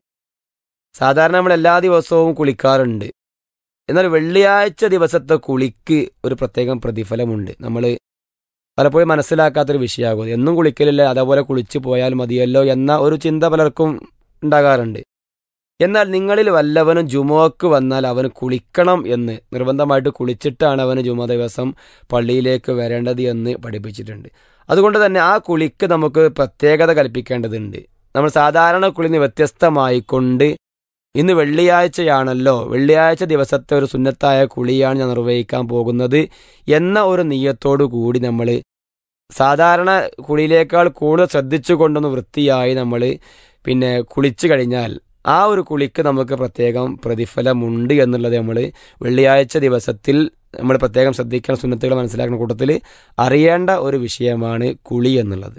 സാധാരണ നമ്മൾ എല്ലാ ദിവസവും കുളിക്കാറുണ്ട് എന്നാൽ വെള്ളിയാഴ്ച ദിവസത്തെ കുളിക്ക് ഒരു പ്രത്യേകം പ്രതിഫലമുണ്ട് നമ്മൾ പലപ്പോഴും മനസ്സിലാക്കാത്തൊരു വിഷയമാകും എന്നും കുളിക്കലില്ല അതേപോലെ കുളിച്ചു പോയാൽ മതിയല്ലോ എന്ന ഒരു ചിന്ത പലർക്കും ഉണ്ടാകാറുണ്ട് എന്നാൽ നിങ്ങളിൽ വല്ലവനും ജുമോക്ക് വന്നാൽ അവന് കുളിക്കണം എന്ന് നിർബന്ധമായിട്ട് കുളിച്ചിട്ടാണ് അവന് ജുമ ദിവസം പള്ളിയിലേക്ക് വരേണ്ടത് എന്ന് പഠിപ്പിച്ചിട്ടുണ്ട് അതുകൊണ്ട് തന്നെ ആ കുളിക്ക് നമുക്ക് പ്രത്യേകത കൽപ്പിക്കേണ്ടതുണ്ട് നമ്മൾ സാധാരണ കുളിന്ന് വ്യത്യസ്തമായിക്കൊണ്ട് ഇന്ന് വെള്ളിയാഴ്ചയാണല്ലോ വെള്ളിയാഴ്ച ദിവസത്തെ ഒരു സുന്നത്തായ കുളിയാണ് ഞാൻ നിർവഹിക്കാൻ പോകുന്നത് എന്ന ഒരു നീയത്തോടു കൂടി നമ്മൾ സാധാരണ കുളിയിലേക്കാൾ കൂടുതൽ ശ്രദ്ധിച്ചുകൊണ്ടൊന്ന് വൃത്തിയായി നമ്മൾ പിന്നെ കുളിച്ചു കഴിഞ്ഞാൽ ആ ഒരു കുളിക്ക് നമുക്ക് പ്രത്യേകം പ്രതിഫലമുണ്ട് എന്നുള്ളത് നമ്മൾ വെള്ളിയാഴ്ച ദിവസത്തിൽ നമ്മൾ പ്രത്യേകം ശ്രദ്ധിക്കുന്ന സുന്നത്തുകൾ മനസ്സിലാക്കുന്ന കൂട്ടത്തിൽ അറിയേണ്ട ഒരു വിഷയമാണ് കുളി എന്നുള്ളത്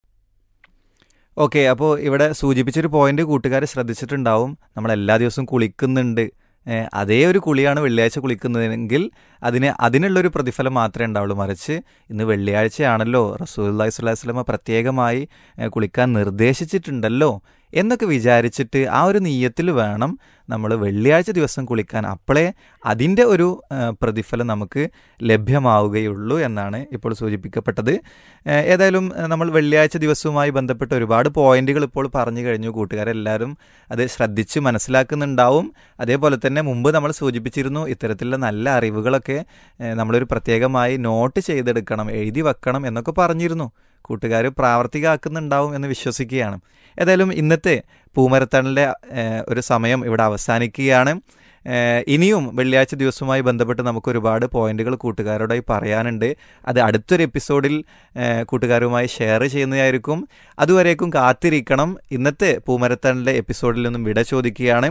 ഓക്കെ അപ്പോൾ ഇവിടെ സൂചിപ്പിച്ചൊരു പോയിന്റ് കൂട്ടുകാർ ശ്രദ്ധിച്ചിട്ടുണ്ടാവും നമ്മൾ എല്ലാ ദിവസവും കുളിക്കുന്നുണ്ട് ഏ, അതേ ഒരു കുളിയാണ് വെള്ളിയാഴ്ച കുളിക്കുന്നതെങ്കിൽ അതിന് അതിനുള്ളൊരു പ്രതിഫലം മാത്രമേ ഉണ്ടാവുള്ളൂ മറിച്ച് ഇന്ന് വെള്ളിയാഴ്ചയാണല്ലോ റസൂല്ലാഹി സ്വല്ലല്ലാഹി വസല്ലമ പ്രത്യേകമായി ഏ, കുളിക്കാൻ നിർദ്ദേശിച്ചിട്ടുണ്ടല്ലോ എന്നൊക്കെ വിചാരിച്ചിട്ട് ആ ഒരു നീയത്തിൽ വേണം നമ്മൾ വെള്ളിയാഴ്ച ദിവസം കുളിക്കാൻ അപ്പോഴേ അതിൻ്റെ ഒരു ഏ, പ്രതിഫലം നമുക്ക് ലഭ്യമാവുകയുള്ളൂ എന്നാണ് ഇപ്പോൾ സൂചിപ്പിക്കപ്പെട്ടത് ഏ, ഏതായാലും ഏ, നമ്മൾ വെള്ളിയാഴ്ച ദിവസവുമായി ബന്ധപ്പെട്ട ഒരുപാട് പോയിന്റുകൾ ഇപ്പോൾ പറഞ്ഞു കഴിഞ്ഞു കൂട്ടുകാരെല്ലാവരും അത് ശ്രദ്ധിച്ച് മനസ്സിലാക്കുന്നുണ്ടാവും അതേപോലെ തന്നെ മുമ്പ് നമ്മൾ സൂചിപ്പിച്ചിരുന്നു ഇത്തരത്തിലുള്ള നല്ല അറിവുകളൊക്കെ ഏ, നമ്മളൊരു പ്രത്യേകമായി നോട്ട് ചെയ്തെടുക്കണം എഴുതി വെക്കണം എന്നൊക്കെ പറഞ്ഞിരുന്നു കൂട്ടുകാർ പ്രാവർത്തികമാക്കുന്നുണ്ടാവും എന്ന് വിശ്വസിക്കുകയാണ് ഏതായാലും ഇന്നത്തെ പൂമരത്തണിലെ ഏ, ഒരു സമയം ഇവിടെ അവസാനിക്കുകയാണ് ഏ, ഇനിയും വെള്ളിയാഴ്ച ദിവസവുമായി ബന്ധപ്പെട്ട് നമുക്ക് ഒരുപാട് പോയിന്റുകൾ കൂട്ടുകാരോടായി പറയാനുണ്ട് അത് അടുത്തൊരു എപ്പിസോഡിൽ ഏ, കൂട്ടുകാരുമായി ഷെയർ ചെയ്യുന്നതായിരിക്കും അതുവരേക്കും കാത്തിരിക്കണം ഇന്നത്തെ പൂമരത്തണിലെ എപ്പിസോഡിൽ നിന്നും വിട ചോദിക്കുകയാണ്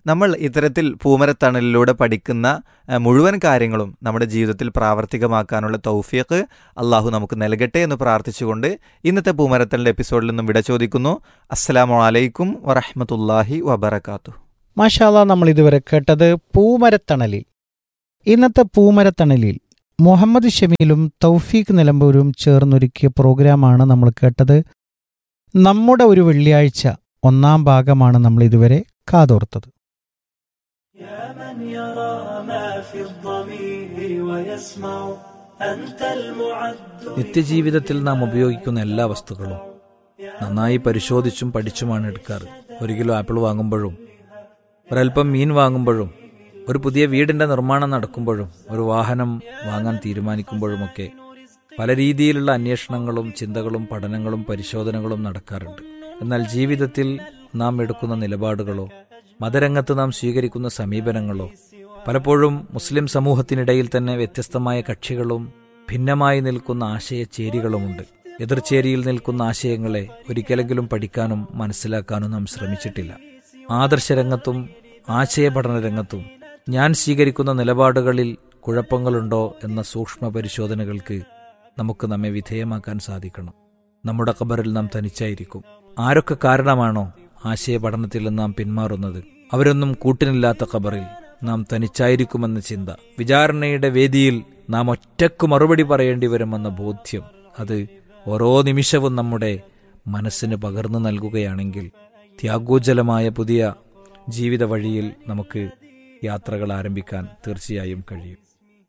നമ്മൾ ഇത്തരത്തിൽ പൂമരത്തണലിലൂടെ പഠിക്കുന്ന ആ, മുഴുവൻ കാര്യങ്ങളും നമ്മുടെ ജീവിതത്തിൽ പ്രാവർത്തികമാക്കാനുള്ള തൗഫീഖ് അള്ളാഹു നമുക്ക് നൽകട്ടെ എന്ന് പ്രാർത്ഥിച്ചുകൊണ്ട് ഇന്നത്തെ പൂമരത്തണൽ എപ്പിസോഡിൽ നിന്നും വിട ചോദിക്കുന്നു അസ്സലാമു അലൈക്കും വറഹ്മത്തുള്ളാഹി വബറകാതുഹു മാഷാല്ല നമ്മൾ ഇതുവരെ കേട്ടത് പൂമരത്തണലിൽ ഇന്നത്തെ പൂമരത്തണലിൽ മുഹമ്മദ് ഷമീലും തൗഫീഖ് നിലമ്പൂരും ചേർന്നൊരുക്കിയ പ്രോഗ്രാമാണ് നമ്മൾ കേട്ടത് നമ്മുടെ ഒരു വെള്ളിയാഴ്ച ഒന്നാം ഭാഗമാണ് നമ്മൾ ഇതുവരെ കാതോർത്തത് يا من يرى ما في الضمير ويسمع أنت المعد നിത്യജീവിതത്തിൽ നാം ഉപയോഗിക്കുന്ന എല്ലാ വസ്തുക്കളും നന്നായി പരിശോധിച്ചും പഠിച്ചുമാണ് എടുക്കാറ് ഒരു കിലോ ആപ്പിൾ വാങ്ങുമ്പോഴും ഒരൽപ്പം മീൻ വാങ്ങുമ്പോഴും ഒരു പുതിയ വീടിന്റെ നിർമ്മാണം നടക്കുമ്പോഴും ഒരു വാഹനം വാങ്ങാൻ തീരുമാനിക്കുമ്പോഴുമൊക്കെ പല രീതിയിലുള്ള അന്വേഷണങ്ങളും ചിന്തകളും പഠനങ്ങളും പരിശോധനകളും നടക്കാറുണ്ട് എന്നാൽ ജീവിതത്തിൽ നാം എടുക്കുന്ന നിലപാടുകളോ മതരംഗത്ത് നാം സ്വീകരിക്കുന്ന സമീപനങ്ങളോ പലപ്പോഴും മുസ്ലിം സമൂഹത്തിനിടയിൽ തന്നെ വ്യത്യസ്തമായ കക്ഷികളും ഭിന്നമായി നിൽക്കുന്ന ആശയചേരികളുമുണ്ട് എതിർചേരിയിൽ നിൽക്കുന്ന ആശയങ്ങളെ ഒരിക്കലെങ്കിലും പഠിക്കാനും മനസ്സിലാക്കാനും നാം ശ്രമിച്ചിട്ടില്ല ആദർശരംഗത്തും ആശയപഠന രംഗത്തും ഞാൻ സ്വീകരിക്കുന്ന നിലപാടുകളിൽ കുഴപ്പങ്ങളുണ്ടോ എന്ന സൂക്ഷ്മ പരിശോധനകൾക്ക് നമുക്ക് നമ്മെ വിധേയമാക്കാൻ സാധിക്കണം നമ്മുടെ ഖബറിൽ നാം തനിച്ചായിരിക്കും ആരൊക്കെ കാരണമാണോ ആശയപഠനത്തിൽ നിന്ന് നാം പിന്മാറുന്നത് അവരൊന്നും കൂട്ടിനില്ലാത്ത ഖബറിൽ നാം തനിച്ചായിരിക്കുമെന്ന ചിന്ത വിചാരണയുടെ വേദിയിൽ നാം ഒറ്റക്ക് മറുപടി പറയേണ്ടി വരുമെന്ന ബോധ്യം അത് ഓരോ നിമിഷവും നമ്മുടെ മനസ്സിന് പകർന്നു നൽകുകയാണെങ്കിൽ ത്യാഗോജ്ജലമായ പുതിയ ജീവിത വഴിയിൽ നമുക്ക് യാത്രകൾ ആരംഭിക്കാൻ തീർച്ചയായും കഴിയും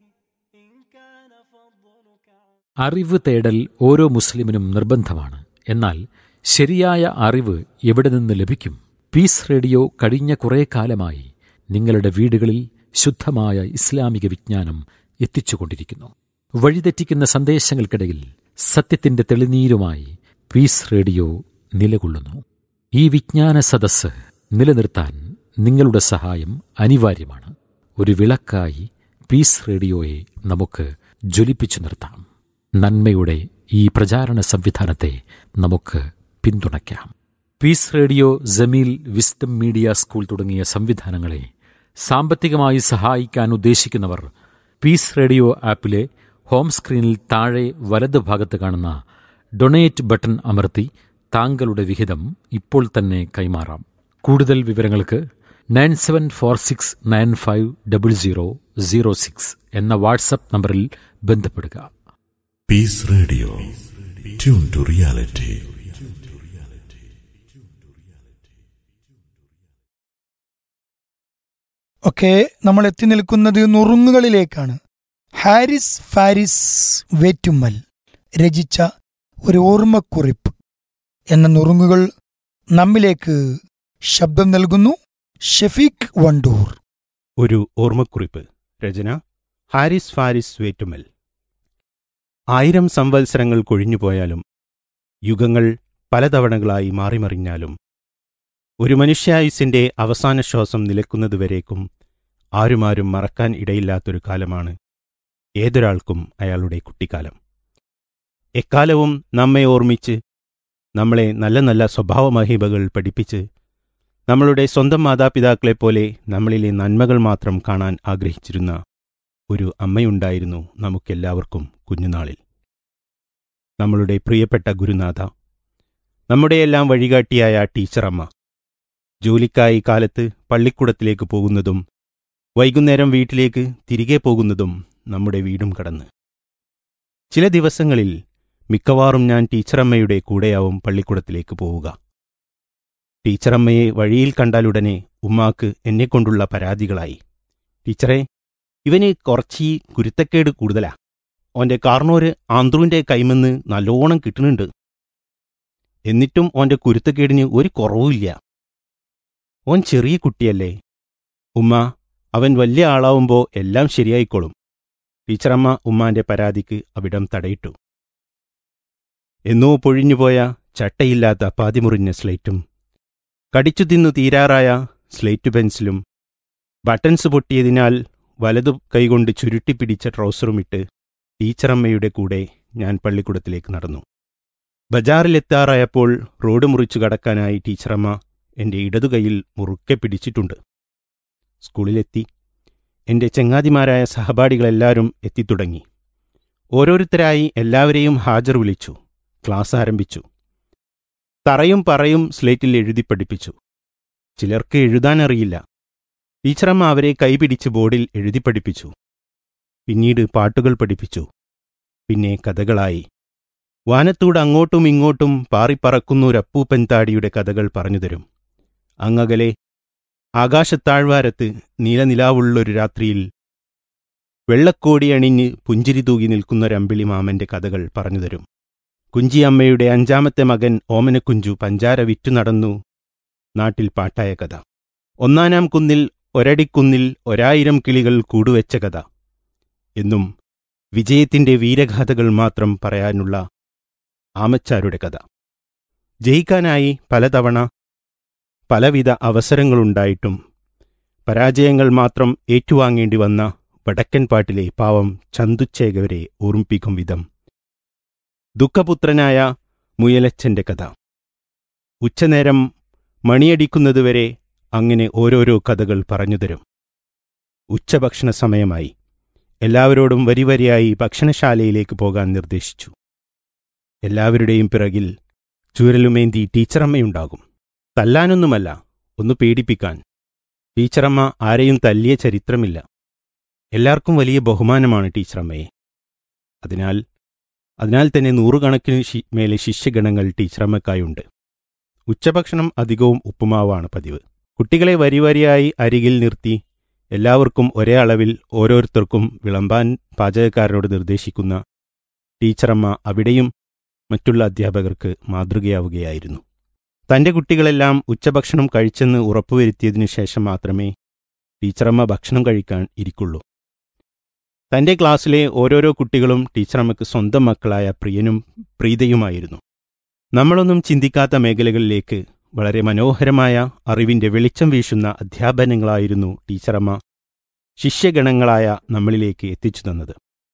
അറിവ് തേടൽ ഓരോ മുസ്ലിമിനും നിർബന്ധമാണ് എന്നാൽ ശരിയായ അറിവ് എവിടെ നിന്ന് ലഭിക്കും പീസ് റേഡിയോ കഴിഞ്ഞ കുറേ കാലമായി നിങ്ങളുടെ വീടുകളിൽ ശുദ്ധമായ ഇസ്ലാമിക വിജ്ഞാനം എത്തിച്ചുകൊണ്ടിരിക്കുന്നു വഴിതെറ്റിക്കുന്ന സന്ദേശങ്ങൾക്കിടയിൽ സത്യത്തിന്റെ തെളിനീരുമായി പീസ് റേഡിയോ നിലകൊള്ളുന്നു ഈ വിജ്ഞാന സദസ്സ് നിലനിർത്താൻ നിങ്ങളുടെ സഹായം അനിവാര്യമാണ് ഒരു വിളക്കായി പീസ് റേഡിയോയെ നമുക്ക് ജ്വലിപ്പിച്ചു നിർത്താം നന്മയുടെ ഈ പ്രചാരണ സംവിധാനത്തെ നമുക്ക് പിന്തുണയ്ക്കാം peace radio Jameel wisdom media school തുടങ്ങിയ സംവിധാനങ്ങളെ സാമ്പത്തികമായി സഹായിക്കാൻ ഉദ്ദേശിക്കുന്നവർ പീസ് റേഡിയോ ആപ്പിലെ ഹോം സ്ക്രീനിൽ താഴെ വലത് ഭാഗത്ത് കാണുന്ന ഡൊണേറ്റ് ബട്ടൺ അമർത്തി താങ്കളുടെ വിഹിതം ഇപ്പോൾ തന്നെ കൈമാറാം കൂടുതൽ വിവരങ്ങൾക്ക് nine seven four six nine five double zero zero six എന്ന വാട്സപ്പ് നമ്പറിൽ ബന്ധപ്പെടുക Peace Radio. Tune to reality. ഒക്കെ നമ്മൾ എത്തി നിൽക്കുന്നത് നുറുങ്ങുകളിലേക്കാണ് ഹാരിസ് ഫാരിസ് വേറ്റുമ്മൽ രചിച്ച ഒരു ഓർമ്മക്കുറിപ്പ് എന്ന നുറുങ്ങുകൾ നമ്മിലേക്ക് ശബ്ദം നൽകുന്നു ഷഫീഖ് വണ്ടൂർ ഒരു ഓർമ്മക്കുറിപ്പ് രചന ഹാരിസ് ഫാരിസ് വേറ്റുമൽ ആയിരം സംവത്സരങ്ങൾ കൊഴിഞ്ഞുപോയാലും യുഗങ്ങൾ പലതവണകളായി മാറിമറിഞ്ഞാലും ഒരു മനുഷ്യായുസിന്റെ അവസാന ശ്വാസം നിലക്കുന്നതുവരേക്കും ആരുമാരും മറക്കാൻ ഇടയില്ലാത്തൊരു കാലമാണ് ഏതൊരാൾക്കും അയാളുടെ കുട്ടിക്കാലം എക്കാലവും നമ്മെ ഓർമ്മിച്ച് നമ്മളെ നല്ല നല്ല സ്വഭാവമഹിമകൾ പഠിപ്പിച്ച് നമ്മളുടെ സ്വന്തം മാതാപിതാക്കളെപ്പോലെ നമ്മളിലെ നന്മകൾ മാത്രം കാണാൻ ആഗ്രഹിച്ചിരുന്ന ഒരു അമ്മയുണ്ടായിരുന്നു നമുക്കെല്ലാവർക്കും കുഞ്ഞുനാളിൽ നമ്മളുടെ പ്രിയപ്പെട്ട ഗുരുനാഥ നമ്മുടെയെല്ലാം വഴികാട്ടിയായ ടീച്ചറമ്മ ജോലിക്കായി കാലത്ത് പള്ളിക്കൂടത്തിലേക്ക് പോകുന്നതും വൈകുന്നേരം വീട്ടിലേക്ക് തിരികെ പോകുന്നതും നമ്മുടെ വീടും കടന്ന് ചില ദിവസങ്ങളിൽ മിക്കവാറും ഞാൻ ടീച്ചറമ്മയുടെ കൂടെയാവും പള്ളിക്കൂടത്തിലേക്ക് പോവുക ടീച്ചറമ്മയെ വഴിയിൽ കണ്ടാലുടനെ ഉമ്മാക്ക് എന്നെക്കൊണ്ടുള്ള പരാതികളായി ടീച്ചറെ ഇവന് കുറച്ച് കുരുത്തക്കേട് കൂടുതലാ ഓന്റെ കാർണോര് ആന്ത്രുവിന്റെ കൈമെന്ന് നല്ലോണം കിട്ടുന്നുണ്ട് എന്നിട്ടും ഓന്റെ കുരുത്തക്കേടിന് ഒരു കുറവുമില്ല ഓൻ ചെറിയ കുട്ടിയല്ലേ ഉമ്മ അവൻ വലിയ ആളാവുമ്പോ എല്ലാം ശരിയായിക്കോളും ടീച്ചറമ്മ ഉമ്മാന്റെ പരാതിക്ക് അവിടം തടയിട്ടു എന്നോ പൊഴിഞ്ഞുപോയ ചട്ടയില്ലാത്ത പാതിമുറിഞ്ഞ സ്ലേറ്റും കടിച്ചു തിന്നു തീരാറായ സ്ലേറ്റ് പെൻസിലും ബട്ടൺസ് പൊട്ടിയതിനാൽ വലതു കൈകൊണ്ട് ചുരുട്ടിപ്പിടിച്ച ട്രൗസറുമിട്ട് ടീച്ചറമ്മയുടെ കൂടെ ഞാൻ പള്ളിക്കൂടത്തിലേക്ക് നടന്നു ബജാറിലെത്താറായപ്പോൾ റോഡ് മുറിച്ചു കടക്കാനായി ടീച്ചറമ്മ എന്റെ ഇടതുകൈയിൽ മുറുക്കെ പിടിച്ചിട്ടുണ്ട് സ്കൂളിലെത്തി എൻ്റെ ചങ്ങാതിമാരായ സഹപാഠികളെല്ലാവരും എത്തിത്തുടങ്ങി ഓരോരുത്തരായി എല്ലാവരെയും ഹാജർ വിളിച്ചു ക്ലാസ് ആരംഭിച്ചു തറയും പറയും സ്ലേറ്റിൽ എഴുതി പഠിപ്പിച്ചു ചിലർക്ക് എഴുതാനറിയില്ല ടീച്ചറമ്മ അവരെ കൈപിടിച്ച് ബോർഡിൽ എഴുതി പഠിപ്പിച്ചു പിന്നീട് പാട്ടുകൾ പഠിപ്പിച്ചു പിന്നെ കഥകളായി വാനത്തൂട് അങ്ങോട്ടും ഇങ്ങോട്ടും പാറിപ്പറക്കുന്നൊരപ്പൂപ്പൻ താടിയുടെ കഥകൾ പറഞ്ഞുതരും അങ്ങകലെ ആകാശത്താഴ്വാരത്ത് നീലനിലാവുള്ളൊരു രാത്രിയിൽ വെള്ളക്കോടി അണിഞ്ഞ് പുഞ്ചിരി തൂകി നിൽക്കുന്നൊരമ്പിളി മാമന്റെ കഥകൾ പറഞ്ഞുതരും കുഞ്ചിയമ്മയുടെ അഞ്ചാമത്തെ മകൻ ഓമനക്കുഞ്ചു പഞ്ചാര വിറ്റു നടന്നു നാട്ടിൽ പാട്ടായ കഥ ഒന്നാനാം കുന്നിൽ ഒരടിക്കുന്നിൽ ഒരായിരം കിളികൾ കൂടുവെച്ച കഥ എന്നും വിജയത്തിന്റെ വീരഗാഥകൾ മാത്രം പറയാനുള്ള ആമച്ചാരുടെ കഥ ജയിക്കാനായി പലതവണ പലവിധ അവസരങ്ങളുണ്ടായിട്ടും പരാജയങ്ങൾ മാത്രം ഏറ്റുവാങ്ങേണ്ടി വന്ന വടക്കൻ പാട്ടിലെ പാവം ചന്തുച്ചേകവരെ ഓർമ്മിപ്പിക്കും വിധം ദുഃഖപുത്രനായ മുയലച്ചന്റെ കഥ ഉച്ചനേരം മണിയടിക്കുന്നതുവരെ അങ്ങനെ ഓരോരോ കഥകൾ പറഞ്ഞുതരും ഉച്ചഭക്ഷണ സമയമായി എല്ലാവരോടും വരിവരിയായി ഭക്ഷണശാലയിലേക്ക് പോകാൻ നിർദ്ദേശിച്ചു എല്ലാവരുടെയും പിറകിൽ ചൂരലുമേന്തി ടീച്ചറമ്മയുണ്ടാകും തല്ലാനൊന്നുമല്ല ഒന്ന് പേടിപ്പിക്കാൻ ടീച്ചറമ്മ ആരെയും തല്ലിയ ചരിത്രമില്ല എല്ലാവർക്കും വലിയ ബഹുമാനമാണ് ടീച്ചറമ്മയെ അതിനാൽ അതിനാൽ തന്നെ നൂറുകണക്കിന് ശി- മേലെ ശിഷ്യഗണങ്ങൾ ടീച്ചറമ്മക്കായുണ്ട് ഉച്ചഭക്ഷണം അധികവും ഉപ്പുമാവാണ് പതിവ് കുട്ടികളെ വരിവരിയായി അരികിൽ നിർത്തി എല്ലാവർക്കും ഒരേ അളവിൽ ഓരോരുത്തർക്കും വിളമ്പാൻ പാചകക്കാരനോട് നിർദ്ദേശിക്കുന്ന ടീച്ചറമ്മ അവിടെയും മറ്റുള്ള അധ്യാപകർക്ക് മാതൃകയാവുകയായിരുന്നു തന്റെ കുട്ടികളെല്ലാം ഉച്ചഭക്ഷണം കഴിച്ചെന്ന് ഉറപ്പുവരുത്തിയതിനു ശേഷം മാത്രമേ ടീച്ചറമ്മ ഭക്ഷണം കഴിക്കാൻ ഇരിക്കുള്ളൂ തന്റെ ക്ലാസ്സിലെ ഓരോരോ കുട്ടികളും ടീച്ചറമ്മയ്ക്ക് സ്വന്തം മക്കളായ പ്രിയനും പ്രീതയുമായിരുന്നു നമ്മളൊന്നും ചിന്തിക്കാത്ത മേഖലകളിലേക്ക് വളരെ മനോഹരമായ അറിവിന്റെ വെളിച്ചം വീശുന്ന അധ്യാപനങ്ങളായിരുന്നു ടീച്ചറമ്മ ശിഷ്യഗണങ്ങളായ നമ്മളിലേക്ക് എത്തിച്ചു തന്നത്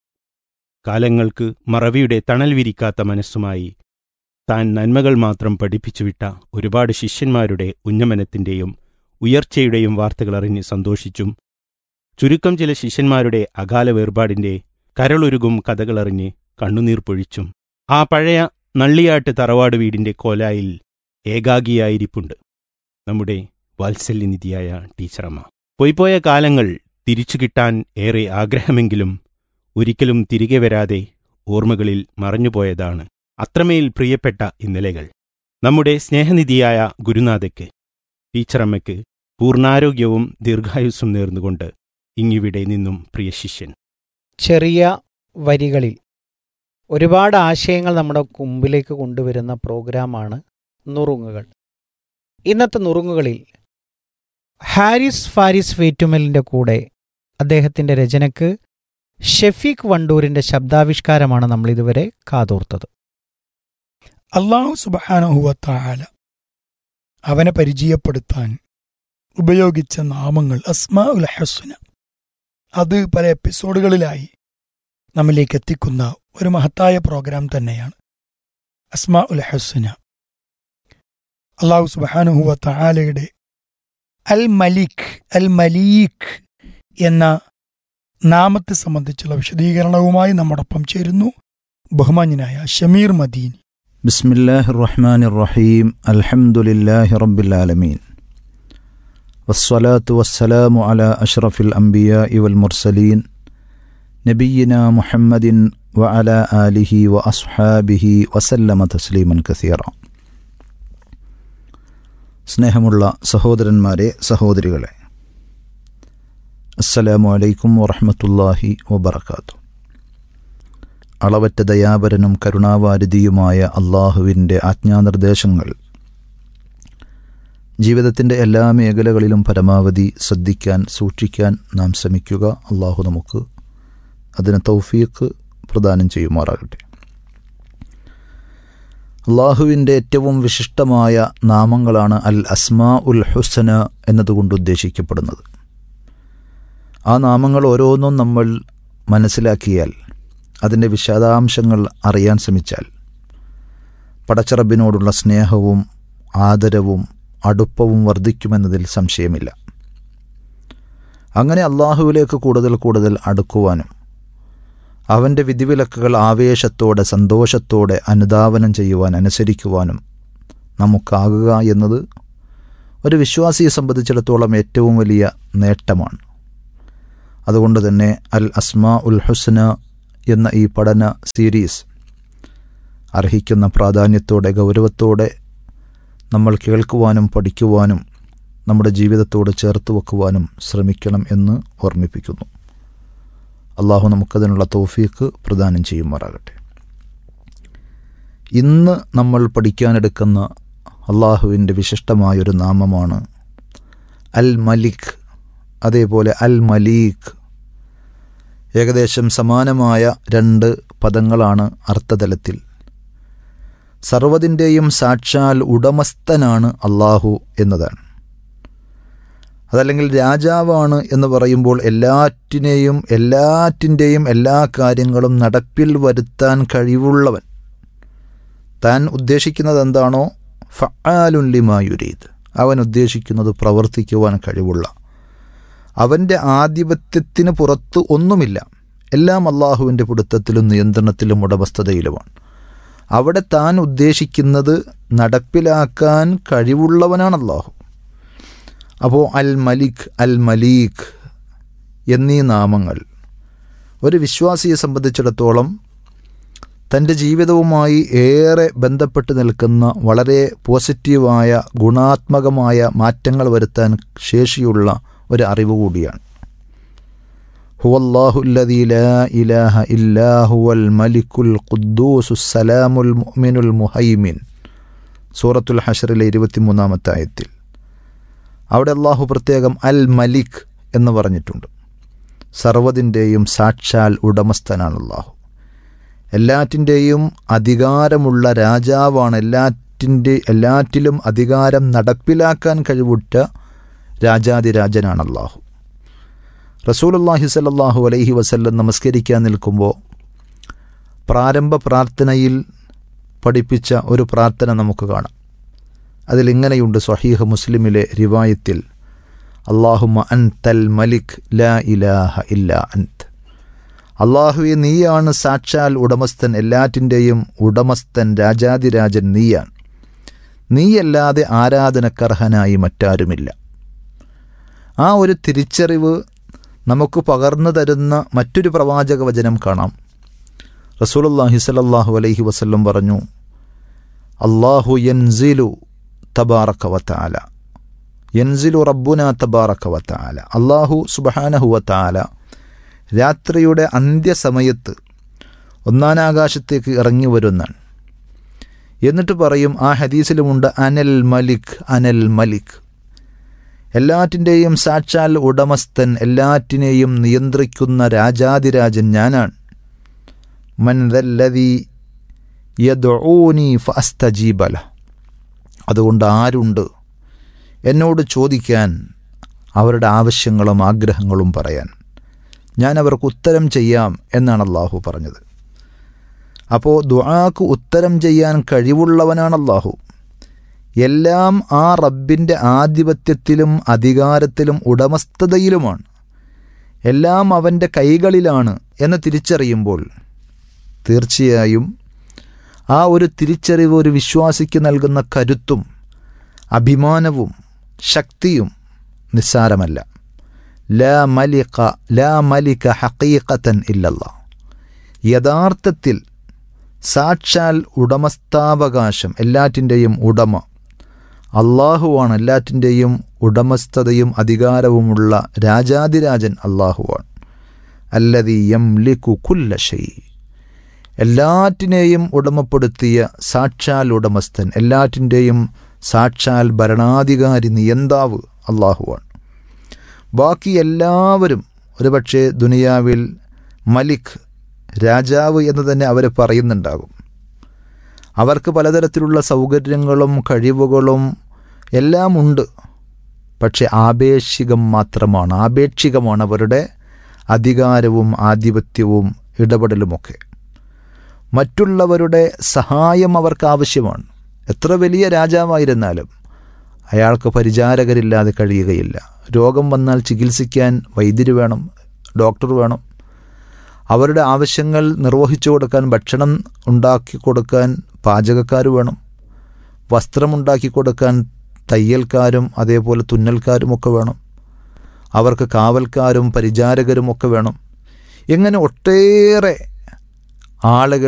കാലങ്ങൾക്ക് മറവിയുടെ തണൽ വിരിക്കാത്ത മനസ്സുമായി താൻ നന്മകൾ മാത്രം പഠിപ്പിച്ചുവിട്ട ഒരുപാട് ശിഷ്യന്മാരുടെ ഉന്നമനത്തിന്റെയും ഉയർച്ചയുടെയും വാർത്തകളറിഞ്ഞ് സന്തോഷിച്ചും ചുരുക്കം ചില ശിഷ്യന്മാരുടെ അകാല വേർപാടിന്റെ കരളൊരുകും കഥകളറിഞ്ഞ് കണ്ണുനീർ പൊഴിച്ചും ആ പഴയ നള്ളിയാട്ട് തറവാട് വീടിന്റെ കോലായിൽ ഏകാഗിയായിരിപ്പുണ്ട് നമ്മുടെ വാത്സല്യനിധിയായ ടീച്ചറമ്മ പോയിപ്പോയ കാലങ്ങൾ തിരിച്ചു കിട്ടാൻ ഏറെ ആഗ്രഹമെങ്കിലും ഒരിക്കലും തിരികെ വരാതെ ഓർമ്മകളിൽ മറഞ്ഞുപോയതാണ് അത്രമേൽ പ്രിയപ്പെട്ട ഇന്നലെകൾ നമ്മുടെ സ്നേഹനിധിയായ ഗുരുനാഥയ്ക്ക് ടീച്ചറമ്മയ്ക്ക് പൂർണ്ണാരോഗ്യവും ദീർഘായുസ്സും നേർന്നുകൊണ്ട് ഇങ്ങിവിടെ നിന്നും പ്രിയ ശിഷ്യൻ ചെറിയ വരികളിൽ ഒരുപാട് ആശയങ്ങൾ നമ്മുടെ മുമ്പിലേക്ക് കൊണ്ടുവരുന്ന പ്രോഗ്രാമാണ് നുറുങ്ങുകൾ ഇന്നത്തെ നുറുങ്ങുകളിൽ ഹാരിസ് ഫാരിസ് വേറ്റുമലിൻ്റെ കൂടെ അദ്ദേഹത്തിൻ്റെ രചനയ്ക്ക് ഷെഫീഖ് വണ്ടൂരിൻ്റെ ശബ്ദാവിഷ്കാരമാണ് നമ്മൾ ഇതുവരെ കാതോർത്തത് അള്ളാഹു സുബാനഹുവത്താല അവനെ പരിചയപ്പെടുത്താൻ ഉപയോഗിച്ച നാമങ്ങൾ അസ്മാ ഉൽ ഹസുന അത് പല എപ്പിസോഡുകളിലായി നമ്മിലേക്ക് എത്തിക്കുന്ന ഒരു മഹത്തായ പ്രോഗ്രാം തന്നെയാണ് അസ്മാ ഉൽ ഹസുന അള്ളാഹു സുബാനുഹുവത്താലയുടെ അൽ മലിക് അൽ മലീഖ് എന്ന നാമത്തെ സംബന്ധിച്ചുള്ള വിശദീകരണവുമായി നമ്മോടൊപ്പം ചേരുന്നു ബഹുമാന്യനായ ഷമീർ മദീനി بسم الله الرحمن الرحيم الحمد لله رب العالمين والصلاة والسلام على أشرف الأنبياء والمرسلين نبينا محمد وعلى آله وأصحابه وسلم تسليما كثيرا സ്നേഹമുള്ള സഹോദരന്മാരെ സഹോദരികളെ അസ്സലാമു അലൈക്കും വറഹ്മത്തുള്ളാഹി വബറകാതുഹു അളവറ്റ ദയാപരനും കരുണാവാരിധിയുമായ അള്ളാഹുവിൻ്റെ ആജ്ഞാനിർദ്ദേശങ്ങൾ ജീവിതത്തിൻ്റെ എല്ലാ മേഖലകളിലും പരമാവധി ശ്രദ്ധിക്കാൻ സൂക്ഷിക്കാൻ നാം ശ്രമിക്കുക അള്ളാഹു നമുക്ക് അതിന് തൗഫീഖ് പ്രദാനം ചെയ്യുമാറാകട്ടെ അള്ളാഹുവിൻ്റെ ഏറ്റവും വിശിഷ്ടമായ നാമങ്ങളാണ് അൽ അസ്മാ ഉൽ ഹുസന എന്നതുകൊണ്ട് ഉദ്ദേശിക്കപ്പെടുന്നത് ആ നാമങ്ങൾ ഓരോന്നും നമ്മൾ മനസ്സിലാക്കിയാൽ അതിൻ്റെ വിശദാംശങ്ങൾ അറിയാൻ ശ്രമിച്ചാൽ പടച്ചറബിനോടുള്ള സ്നേഹവും ആദരവും അടുപ്പവും വർദ്ധിക്കുമെന്നതിൽ സംശയമില്ല അങ്ങനെ അള്ളാഹുവിലേക്ക് കൂടുതൽ കൂടുതൽ അടുക്കുവാനും അവൻ്റെ വിധിവിലക്കുകൾ ആവേശത്തോടെ സന്തോഷത്തോടെ അനുധാവനം ചെയ്യുവാൻ അനുസരിക്കുവാനും നമുക്കാകുക എന്നത് ഒരു വിശ്വാസിയെ സംബന്ധിച്ചിടത്തോളം ഏറ്റവും വലിയ നേട്ടമാണ് അതുകൊണ്ട് തന്നെ അൽ അസ്മാ ഉൽ ഹുസ്ന എന്ന ഈ പഠന സീരീസ് അർഹിക്കുന്ന പ്രാധാന്യത്തോടെ ഗൗരവത്തോടെ നമ്മൾ കേൾക്കുവാനും പഠിക്കുവാനും നമ്മുടെ ജീവിതത്തോട് ചേർത്ത് വെക്കുവാനും ശ്രമിക്കണം എന്ന് ഓർമ്മിപ്പിക്കുന്നു അള്ളാഹു നമുക്കതിനുള്ള തോഫീക്ക് പ്രദാനം ചെയ്യുമാറാകട്ടെ ഇന്ന് നമ്മൾ പഠിക്കാനെടുക്കുന്ന അള്ളാഹുവിൻ്റെ വിശിഷ്ടമായൊരു നാമമാണ് അൽ മലിക് അതേപോലെ അൽ മലീഖ് ഏകദേശം സമാനമായ രണ്ട് പദങ്ങളാണ് അർത്ഥതലത്തിൽ സർവതിൻ്റെയും സാക്ഷാൽ ഉടമസ്ഥനാണ് അള്ളാഹു എന്നതാണ് അതല്ലെങ്കിൽ രാജാവാണ് എന്ന് പറയുമ്പോൾ എല്ലാറ്റിനെയും എല്ലാറ്റിൻ്റെയും എല്ലാ കാര്യങ്ങളും നടപ്പിൽ വരുത്താൻ കഴിവുള്ളവൻ താൻ ഉദ്ദേശിക്കുന്നത് എന്താണോ ഫആലുല്ലിമായുരീത് അവൻ ഉദ്ദേശിക്കുന്നത് പ്രവർത്തിക്കുവാൻ കഴിവുള്ള അവൻ്റെ ആധിപത്യത്തിന് പുറത്ത് ഒന്നുമില്ല എല്ലാം അള്ളാഹുവിൻ്റെ പിടുത്തത്തിലും നിയന്ത്രണത്തിലും ഉടമസ്ഥതയിലുമാണ് അവിടെ താൻ ഉദ്ദേശിക്കുന്നത് നടപ്പിലാക്കാൻ കഴിവുള്ളവനാണ് അള്ളാഹു അപ്പോൾ അൽ മലിക് അൽ മലീഖ് എന്നീ നാമങ്ങൾ ഒരു വിശ്വാസിയെ സംബന്ധിച്ചിടത്തോളം തൻ്റെ ജീവിതവുമായി ഏറെ ബന്ധപ്പെട്ട് നിൽക്കുന്ന വളരെ പോസിറ്റീവായ ഗുണാത്മകമായ മാറ്റങ്ങൾ വരുത്താൻ ശേഷിയുള്ള ഒരു അറിവ് കൂടിയാണ് ഹുവല്ലാഹുല്ലദീ ലാ ഇലാഹ ഇല്ലാ ഹുവൽ മലിക്കുൽ ഖുദ്ദൂസു സലാമുൽ മുഅ്മിനുൽ മുഹൈമിൻ സൂറത്തുൽ ഹഷറിലെ ഇരുപത്തിമൂന്നാമത്തെ ആയത്തിൽ അവിടെ അള്ളാഹു പ്രത്യേകം അൽ മലിക് എന്ന് പറഞ്ഞിട്ടുണ്ട് സർവതിൻ്റെയും സാക്ഷാൽ ഉടമസ്ഥനാണ് അള്ളാഹു എല്ലാറ്റിൻ്റെയും അധികാരമുള്ള രാജാവാണ് എല്ലാറ്റിൻ്റെ എല്ലാറ്റിലും അധികാരം നടപ്പിലാക്കാൻ കഴിവുറ്റ രാജാതിരാജനാണ് അള്ളാഹു റസൂലുല്ലാഹി സല്ലാഹു അലൈഹി വസല്ലം നമസ്കരിക്കാൻ നിൽക്കുമ്പോൾ പ്രാരംഭ പ്രാർത്ഥനയിൽ പഠിപ്പിച്ച ഒരു പ്രാർത്ഥന നമുക്ക് കാണാം അതിലിങ്ങനെയുണ്ട് സ്വഹീഹ് മുസ്ലിമിലെ റിവായത്തിൽ അള്ളാഹുമ അൻ തൽ മലിക് ലാ ഇലാഹ ഇല്ല അൻത് അള്ളാഹുവെ നീയാണ് സാക്ഷാൽ ഉടമസ്ഥൻ എല്ലാറ്റിൻ്റെയും ഉടമസ്ഥൻ രാജാതിരാജൻ നീയാണ് നീയല്ലാതെ ആരാധനക്കർഹനായി മറ്റാരുമില്ല ആ ഒരു തിരിച്ചറിവ് നമുക്ക് പകർന്നു തരുന്ന മറ്റൊരു പ്രവാചക വചനം കാണാം റസൂലുല്ലാഹി സലല്ലാഹു അലൈഹി വസല്ലം പറഞ്ഞു അള്ളാഹു യൻസിലു തബാറക്ക വത്താല യൻസിലു റബ്ബുന തബാറക്ക വത്താല അള്ളാഹു സുബഹാനഹു വത്താല രാത്രിയുടെ അന്ത്യസമയത്ത് ഒന്നാനാകാശത്തേക്ക് ഇറങ്ങി വരുന്നാണ് എന്നിട്ട് പറയും ആ ഹദീസിലുമുണ്ട് അനൽ മലിക് അനൽ മലിക് എല്ലാറ്റിൻ്റെയും സാക്ഷാൽ ഉടമസ്ഥൻ എല്ലാറ്റിനെയും നിയന്ത്രിക്കുന്ന രാജാതിരാജൻ ഞാനാണ് മൻദല്ലതി യദൂനി ഫസ്തജീബല അതുകൊണ്ട് ആരുണ്ട് എന്നോട് ചോദിക്കാൻ അവരുടെ ആവശ്യങ്ങളും ആഗ്രഹങ്ങളും പറയാൻ ഞാൻ അവർക്ക് ഉത്തരം ചെയ്യാം എന്നാണ് അള്ളാഹു പറഞ്ഞത് അപ്പോൾ ദുആക്ക് ഉത്തരം ചെയ്യാൻ കഴിവുള്ളവനാണ് അള്ളാഹു എല്ലാം ആ റബ്ബിൻ്റെ ആധിപത്യത്തിലും അധികാരത്തിലും ഉടമസ്ഥതയിലുമാണ് എല്ലാം അവൻ്റെ കൈകളിലാണ് എന്ന് തിരിച്ചറിയുമ്പോൾ തീർച്ചയായും ആ ഒരു തിരിച്ചറിവ് ഒരു വിശ്വാസിക്ക് നൽകുന്ന കരുത്തും അഭിമാനവും ശക്തിയും നിസ്സാരമല്ല ലാ മലിക ലാ മലിക ഹക്കീഖത്തൻ ഇല്ലല്ല യഥാർത്ഥത്തിൽ സാക്ഷാൽ ഉടമസ്ഥാവകാശം എല്ലാറ്റിൻ്റെയും ഉടമ അള്ളാഹുവാണ് എല്ലാറ്റിൻ്റെയും ഉടമസ്ഥതയും അധികാരവുമുള്ള രാജാതിരാജൻ അള്ളാഹുവാണ് അല്ലതി യം ലിക്കു കുല്ലശൈ എല്ലാറ്റിനെയും ഉടമപ്പെടുത്തിയ സാക്ഷാൽ ഉടമസ്ഥൻ എല്ലാറ്റിൻ്റെയും സാക്ഷാൽ ഭരണാധികാരി നിയന്താവ് അള്ളാഹുവാണ് ബാക്കി എല്ലാവരും ഒരുപക്ഷെ ദുനിയാവിൽ മലിക് രാജാവ് എന്ന് തന്നെ അവർ പറയുന്നുണ്ടാകും അവർക്ക് പലതരത്തിലുള്ള സൗകര്യങ്ങളും കഴിവുകളും എല്ലാം ഉണ്ട് പക്ഷെ ആപേക്ഷികം മാത്രമാണ് ആപേക്ഷികമാണ് അവരുടെ അധികാരവും ആധിപത്യവും ഇടപെടലുമൊക്കെ മറ്റുള്ളവരുടെ സഹായം അവർക്ക് ആവശ്യമാണ് എത്ര വലിയ രാജാവായിരുന്നാലും അയാൾക്ക് പരിചാരകരില്ലാതെ കഴിയുകയില്ല രോഗം വന്നാൽ ചികിത്സിക്കാൻ വൈദ്യര് വേണം ഡോക്ടർ വേണം അവരുടെ ആവശ്യങ്ങൾ നിർവഹിച്ചു കൊടുക്കാൻ ഭക്ഷണം ഉണ്ടാക്കി കൊടുക്കാൻ പാചകക്കാർ വേണം വസ്ത്രമുണ്ടാക്കി കൊടുക്കാൻ തയ്യൽക്കാരും അതേപോലെ തുന്നൽക്കാരുമൊക്കെ വേണം അവർക്ക് കാവൽക്കാരും പരിചാരകരും ഒക്കെ വേണം ഇങ്ങനെ ഒട്ടേറെ ആളുകൾ